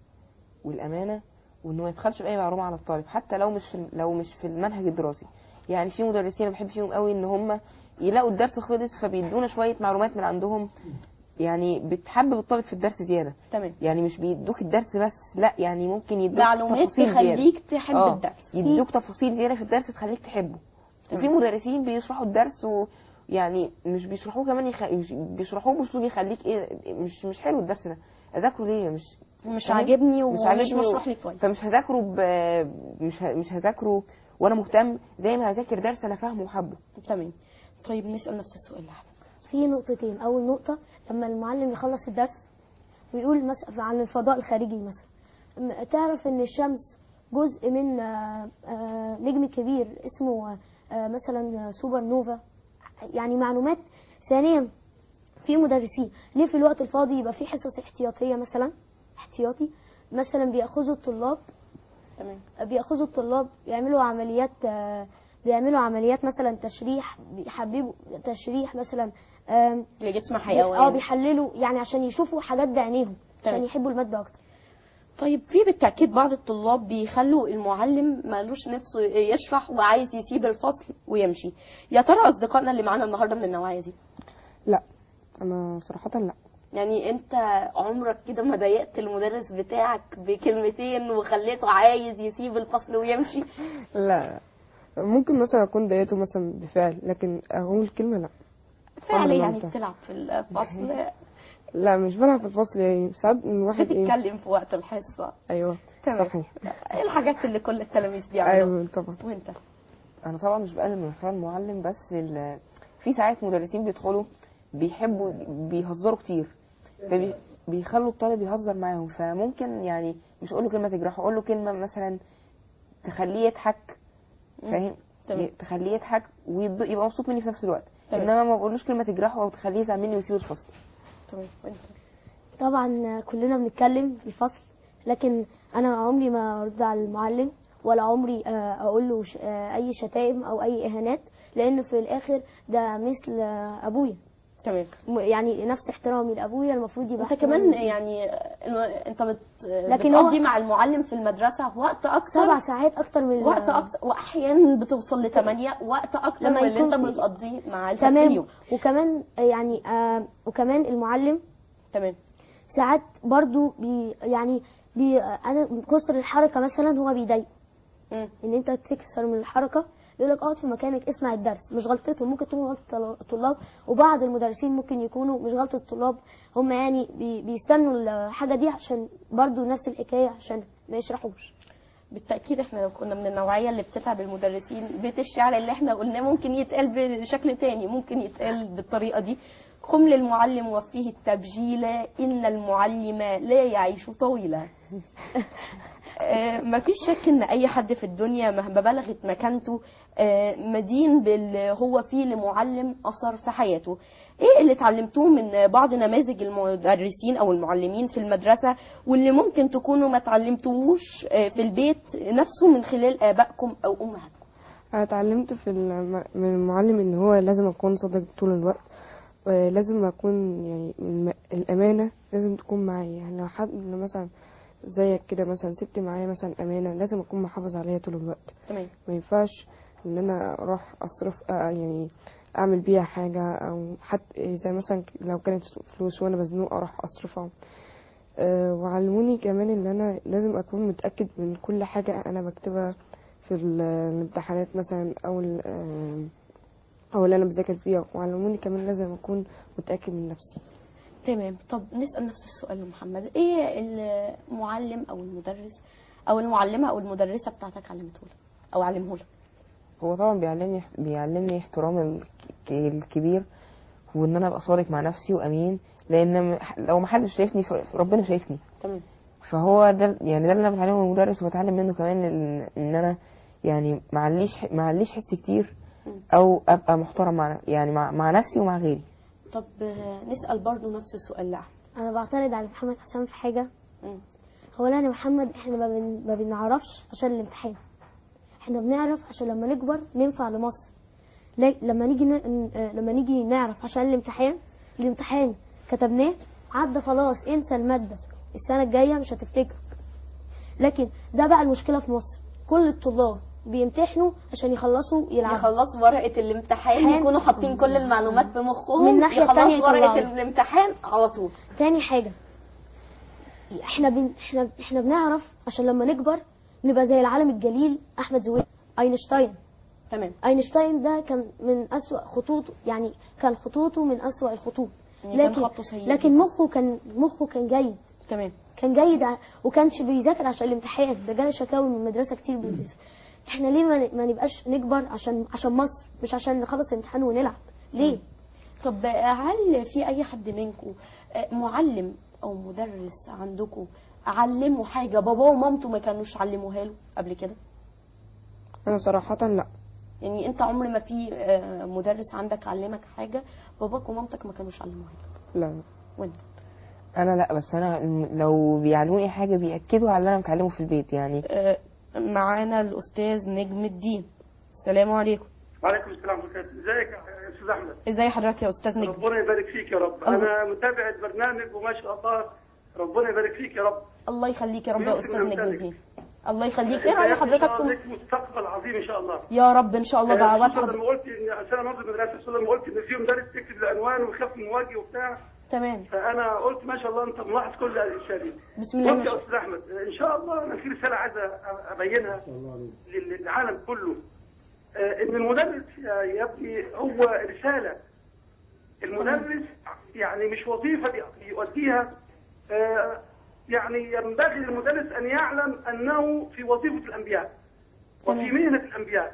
والامانه وانه ما يبخلش باي معلومه على الطالب حتى لو مش في لو مش في المنهج الدراسي يعني في مدرسين انا بحب فيهم قوي ان هم يلاقوا الدرس خلص فبيدونا شويه معلومات من عندهم يعني بتحبب الطالب في الدرس زياده تمام يعني مش بيدوك الدرس بس لا يعني ممكن يدوك معلومات تفاصيل زيادة. تخليك تحب آه، الدرس يدوك تفاصيل زياده في الدرس تخليك تحبه تمام. وفي مدرسين بيشرحوا الدرس ويعني مش بيشرحوه كمان يخ... مش بيشرحوه باسلوب يخليك ايه مش مش حلو الدرس ده اذاكره ليه مش مش فاهم؟ عاجبني ومش عاجبني مشروح لي كويس فمش هذاكره ب... مش ه... مش هذاكره وانا مهتم زي ما هذاكر درس انا فاهمه وحبه تمام طيب نسال نفس السؤال لحضرتك في نقطتين اول نقطه لما المعلم يخلص الدرس ويقول مثلا عن الفضاء الخارجي مثلا م- تعرف ان الشمس جزء من آه، آه، نجم كبير اسمه آه، مثلا سوبر نوفا يعني معلومات ثانيا في مدرسين ليه في الوقت الفاضي يبقى في حصص احتياطيه مثلا احتياطي مثلا بياخذوا الطلاب تمام بياخذوا الطلاب يعملوا عمليات آه، بيعملوا عمليات مثلا تشريح بيحببوا تشريح مثلا آم، لجسم اه حيوان بيحللوا يعني عشان يشوفوا حاجات بعينيهم عشان تمام. يحبوا الماده اكتر طيب في بالتأكيد بعض الطلاب بيخلوا المعلم مالوش نفسه يشرح وعايز يسيب الفصل ويمشي يا ترى أصدقائنا اللي معانا النهاردة من النوعية دي لا انا صراحه لا يعني انت عمرك كده ما ضايقت المدرس بتاعك بكلمتين وخليته عايز يسيب الفصل ويمشي لا ممكن مثلا اكون ضايقته مثلا بفعل لكن اقول كلمه لا فعلا عمري ما يعني عملتها. بتلعب في الفصل لا مش بلعب في الفصل يعني ساعات الواحد ايه بتتكلم في وقت الحصة ايوه تمام صحيح ايه الحاجات اللي كل التلاميذ بيعملوها ايوه طبعا وانت انا طبعا مش بقلل من احترام المعلم بس ال... في ساعات مدرسين بيدخلوا بيحبوا بيهزروا كتير فبيخلوا الطالب يهزر معاهم فممكن يعني مش اقول له كلمه تجرحه اقول له كلمه مثلا تخليه يضحك فاهم تمام. ي- تخليه يضحك ويبقى مبسوط مني في نفس الوقت تمام. انما ما بقولوش كلمه تجرحه او تخليه يزعل مني ويسيب الفصل تمام وانت طبعا كلنا بنتكلم في الفصل لكن انا عمري ما ارد على المعلم ولا عمري آه، اقول له ش- آه، اي شتائم او اي اهانات لانه في الاخر ده مثل آه، ابويا تمام م- يعني نفس احترامي لابويا المفروض يبقى انت احترامي كمان ليه. يعني الم- انت بت... لكن بتقضي هو- مع المعلم في المدرسة وقت أكتر سبع ساعات اكتر من وقت اكتر واحيانا بتوصل لثمانية وقت اكتر لما من اللي انت يكون في- بتقضيه مع الفصل تمام اليوم وكمان آه، يعني آه، وكمان المعلم تمام ساعات برضو بي يعني بي انا كسر الحركه مثلا هو بيضايق مم. ان انت تكسر من الحركه يقول لك اقعد في مكانك اسمع الدرس مش غلطته ممكن تكون غلطه الطلاب وبعض المدرسين ممكن يكونوا مش غلطه الطلاب هم يعني بي بيستنوا الحاجه دي عشان برضو نفس الحكايه عشان ما يشرحوش بالتاكيد احنا لو كنا من النوعيه اللي بتتعب المدرسين بيت الشعر اللي احنا قلناه ممكن يتقال بشكل تاني ممكن يتقال بالطريقه دي خم للمعلم وفيه التبجيل ان المعلم لا يعيش طويلا آه، مفيش شك ان اي حد في الدنيا مهما بلغت مكانته آه، مدين باللي هو فيه لمعلم اثر في حياته ايه اللي اتعلمتوه من بعض نماذج المدرسين او المعلمين في المدرسه واللي ممكن تكونوا ما اتعلمتوهوش آه، في البيت نفسه من خلال ابائكم او امهاتكم انا اتعلمت في الم... من المعلم ان هو لازم اكون صادق طول الوقت ولازم اكون يعني الم... الامانه لازم تكون معايا يعني لو حد مثلا زيك كده مثلا سبت معايا مثلا امانه لازم اكون محافظ عليها طول الوقت تمام ما ينفعش ان انا اروح اصرف آه يعني اعمل بيها حاجه او حتى زي مثلا لو كانت فلوس وانا مزنوق اروح اصرفها أه وعلموني كمان ان انا لازم اكون متاكد من كل حاجه انا بكتبها في ال- الامتحانات مثلا او ال- آه، او اللي انا بذاكر فيها وعلموني كمان لازم اكون متاكد من نفسي تمام طب نسال نفس السؤال لمحمد ايه المعلم او المدرس او المعلمه او المدرسه بتاعتك علمته لك او علمه لك هو طبعا بيعلمني بيعلمني احترام الك- الكبير وان انا ابقى صادق مع نفسي وامين لان م- لو ما حدش شايفني ف- ربنا شايفني تمام فهو ده يعني ده اللي انا بتعلمه من المدرس وبتعلم منه كمان ال- ان انا يعني معليش معليش حس كتير او ابقى محترم مع يعني مع, مع نفسي ومع غيري طب آه، نسال برضو نفس السؤال لاحمد انا بعترض على محمد حسام في حاجه مم. اولا يا محمد احنا ما, بن... ما بنعرفش عشان الامتحان احنا بنعرف عشان لما نكبر ننفع لمصر لا- لما نيجي ن... ن- آه، لما نيجي نعرف عشان الامتحان الامتحان كتبناه عدى خلاص انسى الماده السنه الجايه مش هتفتكر لكن ده بقى المشكله في مصر كل الطلاب بيمتحنوا عشان يخلصوا يلعبوا يخلصوا ورقه الامتحان امتحان. يكونوا حاطين كل المعلومات في مخهم من الناحية التانية يخلصوا ورقه يطلعوا. الامتحان على طول تاني حاجة احنا بن... احنا احنا بنعرف عشان لما نكبر نبقى زي العالم الجليل احمد زويل اينشتاين تمام اينشتاين ده كان من اسوأ خطوطه يعني كان خطوطه من اسوأ الخطوط يعني كان لكن خطه سيء لكن مخه كان مخه كان جيد تمام كان جيد ع- وكانش بيذاكر عشان الامتحان ده جالي شكاوي من المدرسه كتير بيذاكر. احنا ليه ما ن- ما نبقاش نكبر عشان عشان مصر مش عشان نخلص الامتحان ونلعب ليه طب هل في اي حد منكم معلم او مدرس عندكم علمه حاجه باباه ومامته ما كانوش علموها له قبل كده انا صراحه لا يعني انت عمر ما في آه، مدرس عندك علمك حاجه باباك ومامتك ما كانوش علموها لك لا وانت انا لا بس انا لو بيعلموني حاجه بياكدوا على اللي انا متعلمه في البيت يعني آه، معانا الاستاذ نجم الدين السلام عليكم وعليكم السلام ورحمه الله وبركاته ازيك يا استاذ احمد ازي حضرتك يا استاذ نجم ربنا يبارك فيك يا رب الله. انا متابع البرنامج وما شاء الله ربنا يبارك فيك يا رب الله يخليك يا رب يا ويحسن استاذ نجم أمثالك. الدين الله يخليك ايه أنت راي يا ابني إن حضرتك شاء الله في- لك مستقبل عظيم ان شاء الله يا رب ان شاء الله دعوات خصوصاً حضرتك لما قلت ان عشان انا ناظر مدرسه خصوصاً لما قلت ان في مدرس يكتب العنوان ويخاف من وجهي وبتاع تمام فانا قلت ما شاء الله انت ملاحظ كل الاشياء دي بسم الله ما قلت يا شاء استاذ احمد ان شاء الله انا في رساله عايز أ- ابينها لل- للعالم كله آه، ان المدرس يا يا ابني هو رساله المدرس يعني مش وظيفه بي- بيؤديها آه، يعني ينبغي للمدرس ان يعلم انه في وظيفه الانبياء وفي مهنه الانبياء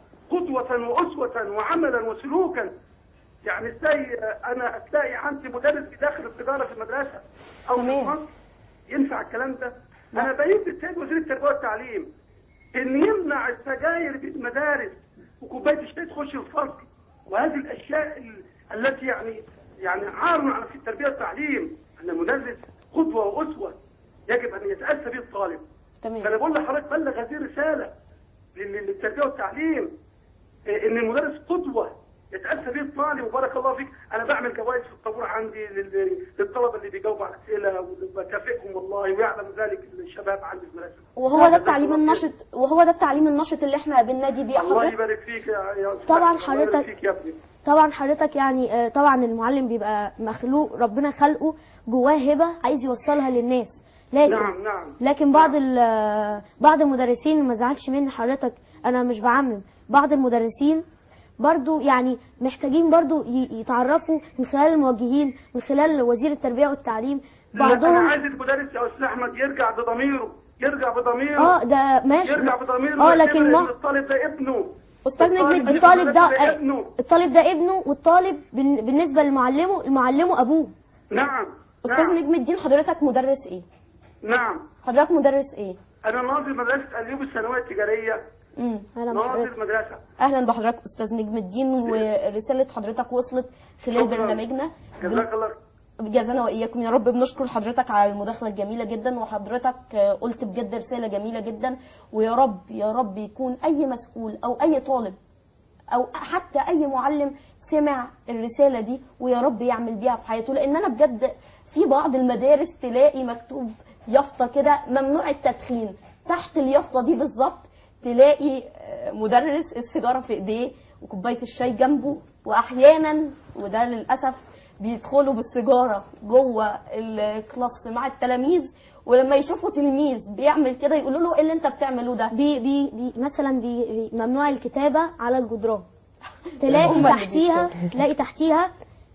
قدوه واسوه وعملا وسلوكا يعني ازاي آه، انا تلاقي عندي مدرس بداخل التجاره في المدرسه او في تمام. مصر ينفع الكلام ده انا بينت السيد وزير التربيه والتعليم ان يمنع السجاير في المدارس وكوبايه الشاي تخش الفصل وهذه الاشياء ال- التي يعني يعني عار على في التربيه والتعليم ان المدرس قدوه واسوه يجب ان يتاسى به الطالب تمام فانا بقول لحضرتك بلغ هذه الرساله لل- للتربيه والتعليم إيه، ان المدرس قدوه يتاسى به الطالب وبارك الله فيك انا بعمل جوائز في الطابور عندي لل- للطلبه اللي بيجاوبوا على اسئله وبكافئهم والله ويعلم ذلك الشباب عندي في المدرسه وهو ده التعليم النشط وهو ده التعليم النشط اللي احنا بننادي بيه الله حضرتك يبارك فيك يا يا أستاذ طبعاً أحمد، الله يبارك حضرتك- فيك يا ابني طبعا حضرتك يعني آه، طبعا المعلم بيبقى مخلوق ربنا خلقه جواه هبه عايز يوصلها للناس لكن نعم نعم لكن بعض ال- آه، بعض المدرسين ما زعلش مني حضرتك انا مش بعمم بعض المدرسين برضو يعني محتاجين برضو ي- يتعرفوا من خلال الموجهين من خلال وزير التربيه والتعليم لا، انا بعضهم عايز المدرس يا استاذ احمد يرجع بضميره يرجع بضميره اه ده ماشي يرجع بضميره اه ويعتبر لكن إن ما الطالب ده ابنه استاذ نجم الطالب الطالب ده ده ابنه الطالب ده ابنه والطالب بال- بالنسبه لمعلمه المعلمه ابوه نعم استاذ نعم. نجم الدين حضرتك مدرس ايه نعم حضرتك مدرس ايه انا ناظر مدرسه اليوب الثانويه التجاريه امم اهلا ناظر بحضرتك مدرسه اهلا بحضرتك استاذ نجم الدين ورساله حضرتك وصلت خلال شكراً. برنامجنا جزاك الله جزانا واياكم يا رب بنشكر حضرتك على المداخله الجميله جدا وحضرتك آه، قلت بجد رساله جميله جدا ويا رب يا رب يكون اي مسؤول او اي طالب او حتى اي معلم سمع الرساله دي ويا رب يعمل بيها في حياته لان انا بجد في بعض المدارس تلاقي مكتوب يافطه كده ممنوع التدخين تحت اليافطه دي بالظبط تلاقي آه، مدرس السيجاره في ايديه وكوبايه الشاي جنبه واحيانا وده للاسف بيدخلوا بالسيجاره جوه الكلاس مع التلاميذ ولما يشوفوا تلميذ بيعمل كده يقولوا له ايه اللي انت بتعمله ده بي بي بي مثلا بي بي ممنوع الكتابه على الجدران تلاقي هما اللي تحتيها تلاقي تحتيها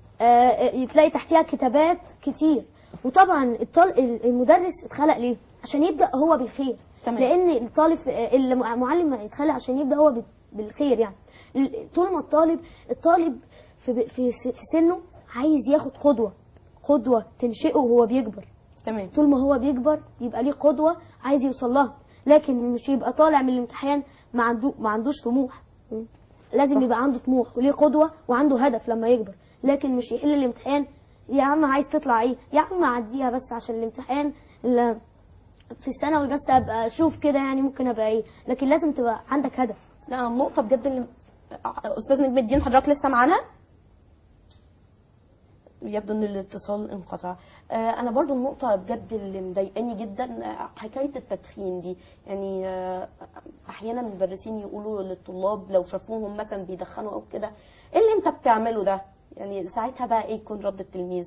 آه تلاقي تحتيها كتابات كتير وطبعا الطال المدرس اتخلق ليه عشان يبدا هو بالخير تمام. لان الطالب المعلم اتخلق عشان يبدا هو بال- بالخير يعني ال- طول ما الطالب الطالب في في في سنه عايز ياخد قدوه قدوه تنشئه وهو بيكبر تمام طول ما هو بيكبر يبقى ليه قدوة عايز يوصل لها لكن مش يبقى طالع من الامتحان ما عنده ما عندوش طموح لازم يبقى عنده طموح وليه قدوه وعنده هدف لما يكبر لكن مش يحل الامتحان يا عم عايز تطلع ايه يا عم عديها بس عشان الامتحان ال- في الثانوي بس ابقى اشوف كده يعني ممكن ابقى ايه لكن لازم تبقى عندك هدف لا النقطة بجد اللي أستاذ نجم الدين حضرتك لسه معانا؟ يبدو ان الاتصال انقطع آه، انا برضو النقطة بجد اللي مضايقاني جدا آه، حكاية التدخين دي يعني آه، احيانا المدرسين يقولوا للطلاب لو شافوهم مثلا بيدخنوا او كده ايه اللي انت بتعمله ده يعني ساعتها بقى ايه يكون رد التلميذ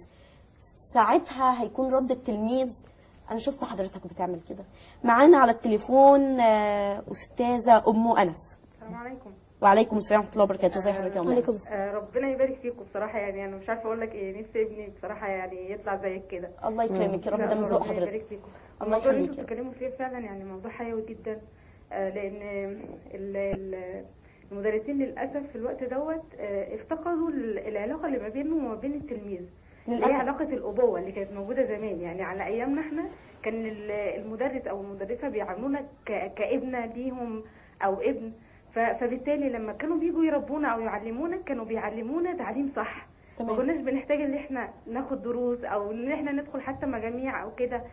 ساعتها هيكون رد التلميذ انا شفت حضرتك بتعمل كده معانا على التليفون آه، استاذة ام انس السلام عليكم وعليكم السلام ورحمه الله وبركاته ازي حضرتك يا ام أنس؟ آه، ربنا يبارك فيكم بصراحه يعني انا مش عارفه اقول لك ايه نفسي ابني بصراحه يعني يطلع زيك كده الله يكرمك يا رب لا، ده من ذوق ربنا حضرتك يبارك فيكم الله الموضوع اللي يخليك انتوا بتتكلموا فيه فعلا يعني موضوع حيوي جدا آه، لان ال- ال- المدرسين للاسف في الوقت دوت آه، افتقدوا ال- العلاقه اللي ما بينهم وما بين التلميذ اللي هي للأسف. علاقه الابوه اللي كانت موجوده زمان يعني على ايامنا احنا كان ال- المدرس او المدرسه بيعاملونا ك- كابنه ليهم او ابن ف- فبالتالي لما كانوا بيجوا يربونا او يعلمونا كانوا بيعلمونا تعليم صح ما تمام. كناش بنحتاج ان احنا ناخد دروس او ان احنا ندخل حتى مجاميع او كده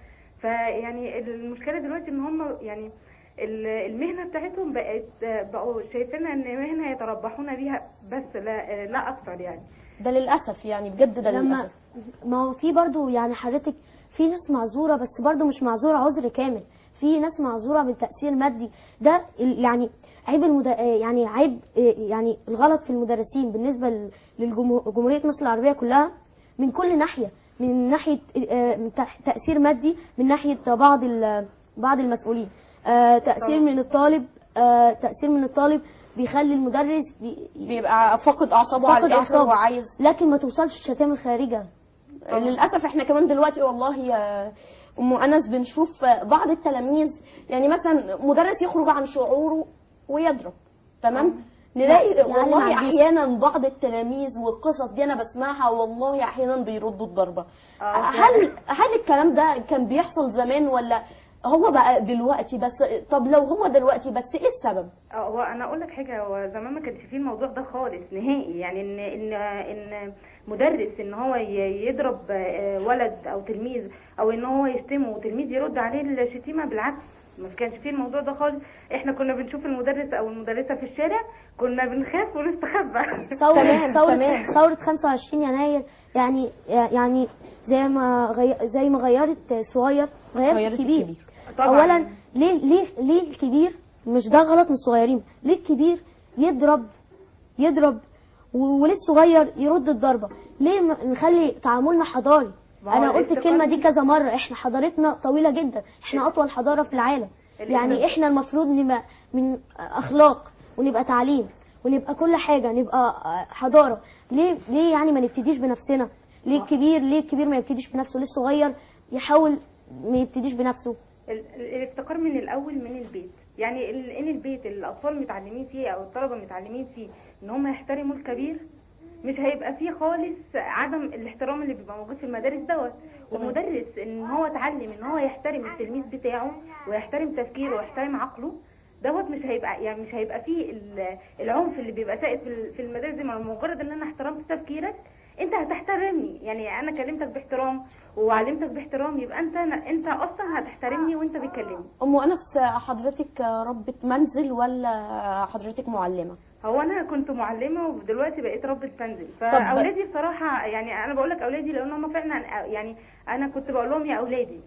فيعني المشكله دلوقتي ان هم يعني ال- المهنه بتاعتهم بقت بقوا شايفينها ان مهنه يتربحون بيها بس لا لا اكثر يعني ده للاسف يعني بجد ده لما للاسف ما هو في برضو يعني حضرتك في ناس معذوره بس برضو مش معذوره عذر كامل في ناس معذوره من تاثير مادي ده ال- يعني عيب المد... يعني عيب يعني الغلط في المدرسين بالنسبه لجمهوريه مصر العربيه كلها من كل ناحيه من ناحيه آه، من تح- تاثير مادي من ناحيه بعض ال- بعض المسؤولين آه، تاثير من الطالب آه، تاثير من الطالب بيخلي المدرس بي... بيبقى فاقد اعصابه على فاقد الاخر أعصابه. وعايز لكن ما توصلش الشتائم الخارجه للاسف احنا كمان دلوقتي والله يا ام انس بنشوف بعض التلاميذ يعني مثلا مدرس يخرج عن شعوره ويضرب تمام نلاقي يعني والله معذور. احيانا بعض التلاميذ والقصص دي انا بسمعها والله احيانا بيردوا الضربه آه، هل هل الكلام ده كان بيحصل زمان ولا هو بقى دلوقتي بس طب لو هو دلوقتي بس ايه السبب اه هو انا اقول لك حاجه هو زمان ما كانش فيه الموضوع ده خالص نهائي يعني ان ان ان مدرس ان هو ي- يضرب آه، ولد او تلميذ او ان هو يشتمه وتلميذ يرد عليه الشتيمه بالعكس ما كانش فيه الموضوع ده خالص احنا كنا بنشوف المدرس او المدرسه في الشارع كنا بنخاف ونستخبى ثورة ثورة ثورة 25 يناير يعني يعني زي ما غي... زي ما غيرت صغير غيرت غيرت الكبير الكبير. طبعاً. اولا ليه ليه ليه الكبير مش ده غلط من الصغيرين ليه الكبير يضرب يضرب و- وليه الصغير يرد الضربة ليه ما نخلي تعاملنا حضاري ما هو انا قلت الافتقار- الكلمة دي كذا مرة احنا حضارتنا طويلة جدا احنا اطول حضارة في العالم يعني الافتقار- احنا المفروض نبقى من اخلاق ونبقى تعليم ونبقى كل حاجة نبقى حضارة ليه ليه يعني ما نبتديش بنفسنا ليه الكبير ليه الكبير ما يبتديش بنفسه ليه الصغير يحاول ما يبتديش بنفسه ال- ال- الافتقار من الاول من البيت يعني ال- ان البيت اللي الاطفال متعلمين فيه او الطلبه متعلمين فيه ان هم يحترموا الكبير مش هيبقى فيه خالص عدم الاحترام اللي بيبقى موجود في المدارس دوت والمدرس ان هو اتعلم ان هو يحترم التلميذ بتاعه ويحترم تفكيره ويحترم عقله دوت مش هيبقى يعني مش هيبقى فيه ال- العنف اللي بيبقى سائد في ال- في المدارس دي ما مجرد ان انا احترمت تفكيرك انت هتحترمني يعني انا كلمتك باحترام وعلمتك باحترام يبقى انت انت اصلا هتحترمني وانت بتكلمني ام انس حضرتك ربة منزل ولا حضرتك معلمه هو انا كنت معلمه ودلوقتي بقيت ربة منزل فاولادي بصراحه يعني انا بقول لك اولادي لان هم فعلا يعني انا كنت بقول لهم يا اولادي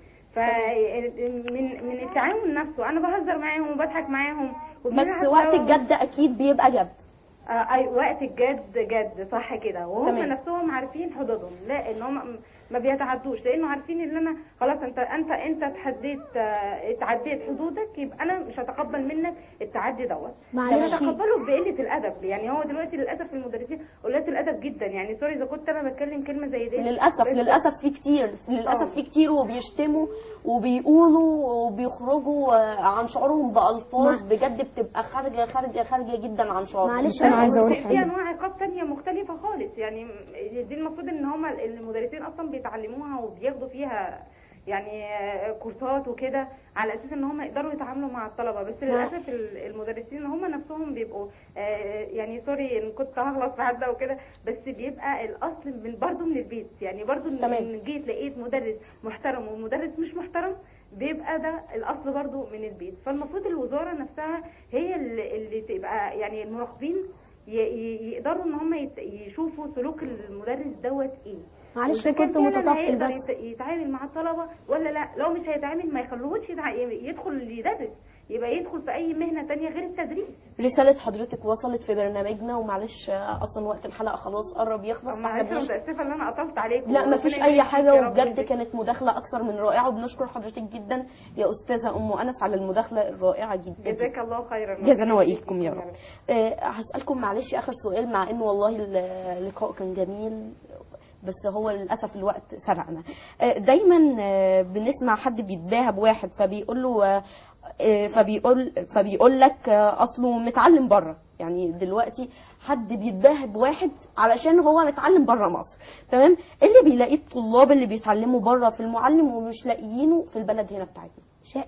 فمن من التعامل نفسه انا بهزر معاهم وبضحك معاهم وبنلعب بس وقت سوا. الجد اكيد بيبقى جد آه، اي وقت الجد جد صح كده وهم تمام. نفسهم عارفين حدودهم لا ان هم ما بيتعدوش لانه عارفين ان انا خلاص انت انت انت اتحديت آه، اتعديت حدودك يبقى انا مش هتقبل منك التعدي دوت معلش. هتقبله بقله الادب يعني هو دلوقتي للاسف المدرسين قلات الادب جدا يعني سوري اذا كنت انا بتكلم كلمه زي دي للاسف بس- للاسف في كتير للاسف آه. في كتير وبيشتموا وبيقولوا وبيخرجوا آه، عن شعورهم بالفاظ بجد بتبقى خارجه خارجه خارجه جدا عن شعورهم معلش أنا عايزة أقول في حاجة. انواع عقاب تانية مختلفة خالص يعني دي المفروض ان هما المدرسين اصلا بيتعلموها وبياخدوا فيها يعني آه، كورسات وكده على اساس ان هم يقدروا يتعاملوا مع الطلبه بس للاسف ال- المدرسين هم نفسهم بيبقوا آه، يعني سوري ان كنت هغلط في حد او كده بس بيبقى الاصل من برضه من البيت يعني برضه ان تمام. إن جيت لقيت مدرس محترم ومدرس مش محترم بيبقى ده الاصل برضه من البيت فالمفروض الوزاره نفسها هي اللي, اللي تبقى يعني المراقبين ي- ي- يقدروا ان هم يت- يشوفوا سلوك المدرس دوت ايه معلش وإذا كان كنت فعلاً متطفل هيقدر بس. يت- يتعامل مع الطلبه ولا لا لو مش هيتعامل ما يخلوهوش يتع- يدخل يدرس يبقى يدخل في اي مهنه تانية غير التدريس رسالة حضرتك وصلت في برنامجنا ومعلش آه، اصلا وقت الحلقة خلاص قرب يخلص معلش فاحنا بنش- متاسفه ان انا قطعت عليكم لا وربنا مفيش يبارك اي فيك حاجه يا رب وبجد ويجزيك. كانت مداخله اكثر من رائعه وبنشكر حضرتك جدا يا استاذه ام انس على المداخله الرائعه جدا جزاك الله خيرا جزانا واياكم يا رب آه، هسالكم معلش اخر سؤال مع انه والله اللقاء كان جميل بس هو للاسف الوقت سرقنا آه، دايما آه، بنسمع حد بيتباهى بواحد فبيقول له آه، آه، فبيقول فبيقول لك آه، اصله متعلم بره يعني دلوقتي حد بيتباهى بواحد علشان هو متعلم بره مصر تمام اللي بيلاقيه الطلاب اللي بيتعلموا بره في المعلم ومش لاقيينه في البلد هنا بتاعتنا شائع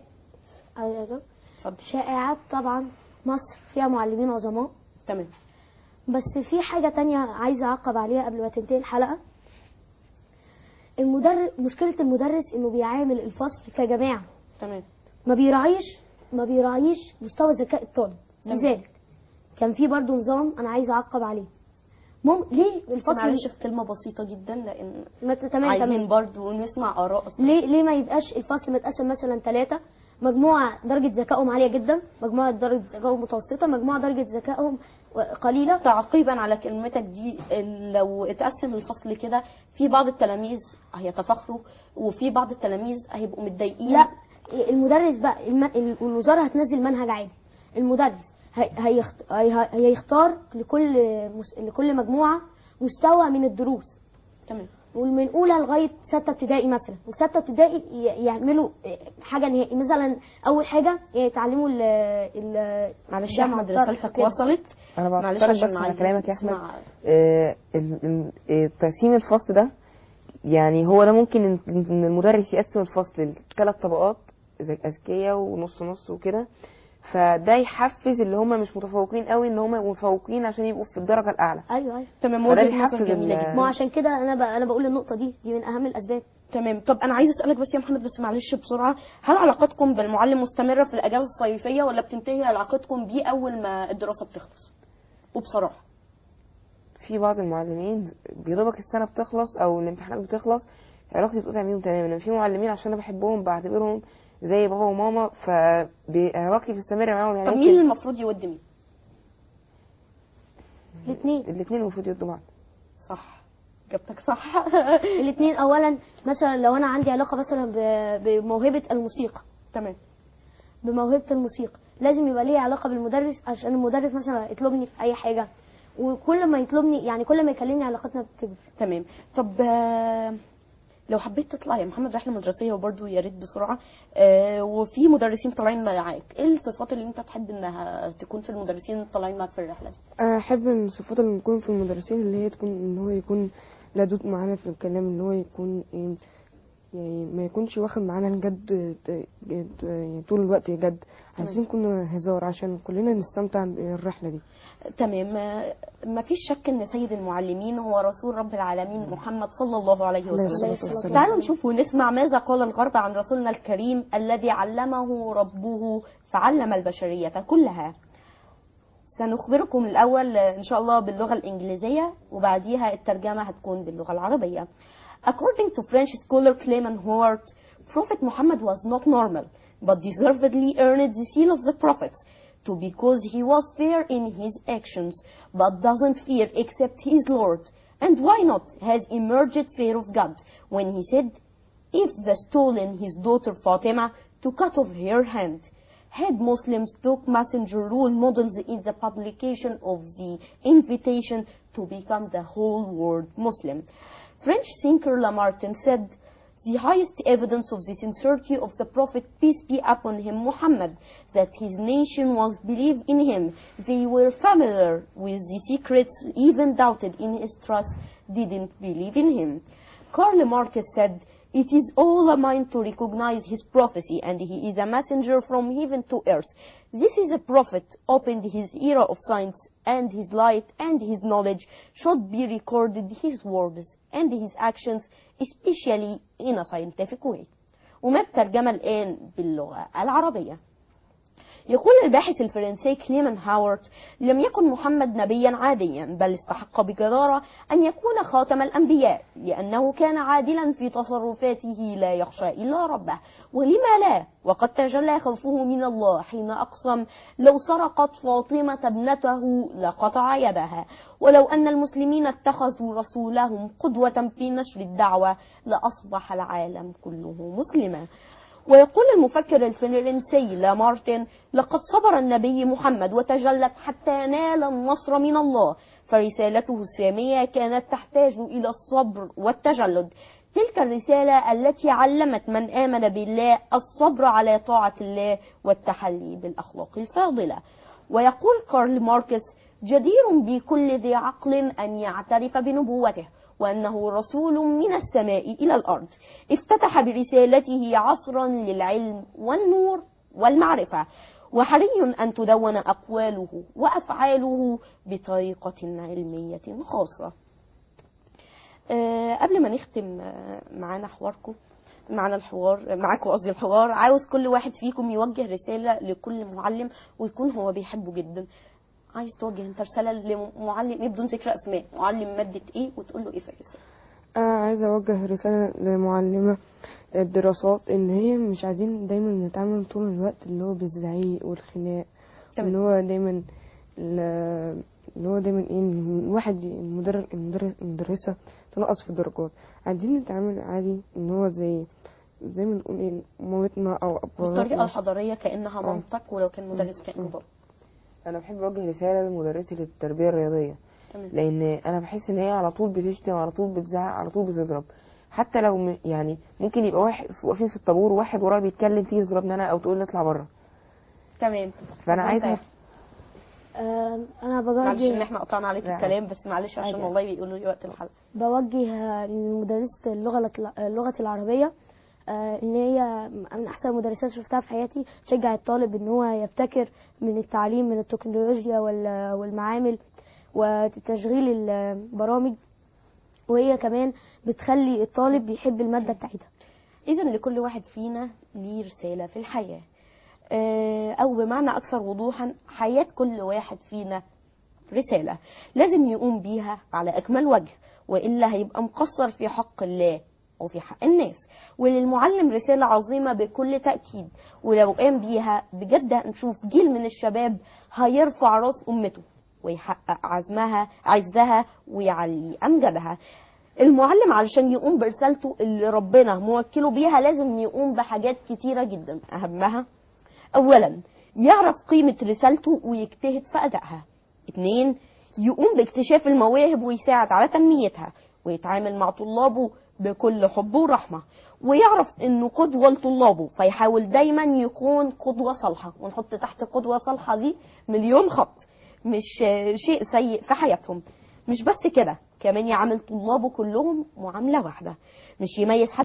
شائعات طبعا مصر فيها معلمين عظماء تمام بس في حاجة تانية عايزة أعقب عليها قبل ما تنتهي الحلقة المدرس مشكلة المدرس إنه بيعامل الفصل كجماعة تمام ما بيراعيش ما بيراعيش مستوى ذكاء الطالب تمام. لذلك كان في برضو نظام أنا عايزة أعقب عليه مم... ليه بس الفصل معلش في كلمه بسيطه جدا لان ما ت- تمام عايزين تمام برضو نسمع اراء أصلاً. ليه ليه ما يبقاش الفصل متقسم مثلا ثلاثة مجموعة درجة ذكائهم عالية جدا مجموعة درجة ذكائهم متوسطة مجموعة درجة ذكائهم قليلة تعقيبا على كلمتك دي لو اتقسم الفصل كده في بعض التلاميذ هيتفاخروا وفي بعض التلاميذ هيبقوا متضايقين لا المدرس بقى الم... الوزارة هتنزل منهج عادي المدرس هي... هيخت... هي... هيختار لكل مس... لكل مجموعة مستوى من الدروس تمام ومن اولى لغايه سته ابتدائي مثلا وسته ابتدائي ي- يعملوا حاجه نهائي مثلا اول حاجه يتعلموا ال ال معلش يا الجمع احمد والطرح رسالتك وكده. وصلت انا معلش بعترض عشان بس على عايزين كلامك يا احمد نسمع. آه، ال- ال- آه، تقسيم الفصل ده يعني هو ده ممكن ان إن المدرس يقسم الفصل لثلاث طبقات زي اذكياء ونص نص وكده فده يحفز اللي هم مش متفوقين قوي ان هم يبقوا متفوقين عشان يبقوا في الدرجه الاعلى ايوه ايوه تمام فده وجهه نظر بيحفز جميله ال- جدا ما هو عشان كده انا ب... انا بقول النقطه دي دي من اهم الاسباب تمام طب انا عايزه اسالك بس يا محمد بس معلش بسرعه هل علاقتكم بالمعلم مستمره في الاجازه الصيفيه ولا بتنتهي علاقتكم بيه اول ما الدراسه بتخلص وبصراحه في بعض المعلمين بيدوبك السنه بتخلص او الامتحانات بتخلص علاقتي بتقطع بيهم تماما إنما في معلمين عشان انا بحبهم بعتبرهم زي بابا وماما فعلاقتي بتستمر معاهم يعني طب مين ممكن اللي المفروض يود مين الاثنين الاثنين المفروض يدوا بعض صح اجابتك صح الاثنين اولا مثلا لو انا عندي علاقه مثلا ب- بموهبه الموسيقى تمام بموهبه الموسيقى لازم يبقى ليه علاقه بالمدرس عشان المدرس مثلا يطلبني في اي حاجه وكل ما يطلبني يعني كل ما يكلمني علاقتنا بتكبر تمام طب آه، لو حبيت تطلع يا محمد رحله مدرسيه وبرده يا ريت بسرعه آه، وفي مدرسين طالعين معاك ايه الصفات اللي انت تحب انها تكون في المدرسين اللي طالعين معاك في الرحله دي انا احب ان الصفات اللي تكون في المدرسين اللي هي تكون ان هو يكون لدود معانا في الكلام ان هو يكون إيه، يعني ما يكونش واخد معانا الجد جد يعني طول الوقت جد عايزين يكون هزار عشان كلنا نستمتع بالرحله دي تمام آه، ما فيش شك ان سيد المعلمين هو رسول رب العالمين محمد صلى الله عليه عليه وسلم الصلاة والسلام. تعالوا نشوف ونسمع ماذا قال الغرب عن رسولنا الكريم الذي علمه ربه فعلم البشرية كلها سنخبركم الأول آه، إن شاء الله باللغة الإنجليزية وبعديها الترجمة هتكون باللغة العربية According to French scholar Clement Hort, Prophet Muhammad was not normal, but deservedly earned the seal of the prophets, to because he was fair in his actions, but doesn't fear except his Lord. And why not has emerged fear of God when he said, if the stolen his daughter Fatima to cut off her hand. Had Muslims took messenger role models in the publication of the invitation to become the whole world Muslim. French thinker Lamartine said, the highest evidence of the sincerity of the Prophet, peace be upon him, Muhammad, that his nation was believed in him. They were familiar with the secrets, even doubted in his trust, didn't believe in him. Karl Marx said, It is all a mind to recognize his prophecy, and he is a messenger from heaven to earth. This is a prophet, opened his era of science, and his light and his knowledge should be recorded his words and his actions, especially in a scientific way. وما الترجمة الآن باللغة العربية يقول الباحث الفرنسي كليمن هاورت لم يكن محمد نبيا عاديا بل استحق بجدارة أن يكون خاتم الأنبياء لأنه كان عادلا في تصرفاته لا يخشى إلا ربه ولما لا وقد تجلى خوفه من الله حين أقسم لو سرقت فاطمة ابنته لقطع يدها ولو أن المسلمين اتخذوا رسولهم قدوة في نشر الدعوة لأصبح العالم كله مسلما ويقول المفكر الفرنسي لامارتن لقد صبر النبي محمد وتجلت حتى نال النصر من الله فرسالته السامية كانت تحتاج إلى الصبر والتجلد تلك الرسالة التي علمت من آمن بالله الصبر على طاعة الله والتحلي بالأخلاق الفاضلة ويقول كارل ماركس جدير بكل ذي عقل أن يعترف بنبوته وأنه رسول من السماء إلى الأرض افتتح برسالته عصرا للعلم والنور والمعرفة وحري أن تدون أقواله وأفعاله بطريقة علمية خاصة أه قبل ما نختم معانا حواركم معنا الحوار معاكم قصدي الحوار عاوز كل واحد فيكم يوجه رسالة لكل معلم ويكون هو بيحبه جدا عايز توجه انت رساله لمعلم بدون ذكر اسماء معلم ماده ايه وتقول له ايه في الرساله انا عايزه اوجه رساله لمعلمه الدراسات ان هي مش عايزين دايما نتعامل طول الوقت اللي هو بالزعيق والخناق ان هو دايما اللي هو دايما ايه الواحد المدرس المدرسه تنقص في الدرجات عايزين نتعامل عادي ان هو زي زي ما نقول ايه مامتنا او ابونا بالطريقه الحضاريه كانها مامتك ولو كان مدرس كانه بابا انا بحب اوجه رساله لمدرسه التربيه الرياضيه تمام. لان انا بحس ان هي على طول بتشتم على طول بتزعق على طول بتضرب حتى لو م... يعني ممكن يبقى واحد واقفين في الطابور واحد ورايا بيتكلم تيجي تضربني انا او تقول لي اطلع بره تمام فانا عايزه آه انا بوجه معلش ان احنا قطعنا عليك الكلام بس معلش عشان والله بيقولوا لي وقت الحلقه بوجه لمدرسه اللغه اللغه العربيه آه ان هي من احسن المدرسات شفتها في حياتي تشجع الطالب ان هو يبتكر من التعليم من التكنولوجيا والمعامل وتشغيل البرامج وهي كمان بتخلي الطالب يحب الماده بتاعتها اذا لكل واحد فينا ليه رساله في الحياه آه او بمعنى اكثر وضوحا حياه كل واحد فينا رساله لازم يقوم بيها على اكمل وجه والا هيبقى مقصر في حق الله وفي حق الناس وللمعلم رسالة عظيمة بكل تأكيد ولو قام بيها بجد هنشوف جيل من الشباب هيرفع راس أمته ويحقق عزمها عزها ويعلي أمجدها المعلم علشان يقوم برسالته اللي ربنا موكله بيها لازم يقوم بحاجات كتيرة جدا أهمها أولا يعرف قيمة رسالته ويجتهد في أدائها اتنين يقوم باكتشاف المواهب ويساعد على تنميتها ويتعامل مع طلابه بكل حب ورحمة ويعرف انه قدوة لطلابه فيحاول دايما يكون قدوة صالحة ونحط تحت قدوة صالحة دي مليون خط مش شيء سيء في حياتهم مش بس كده كمان يعامل طلابه كلهم معاملة واحدة مش يميز حد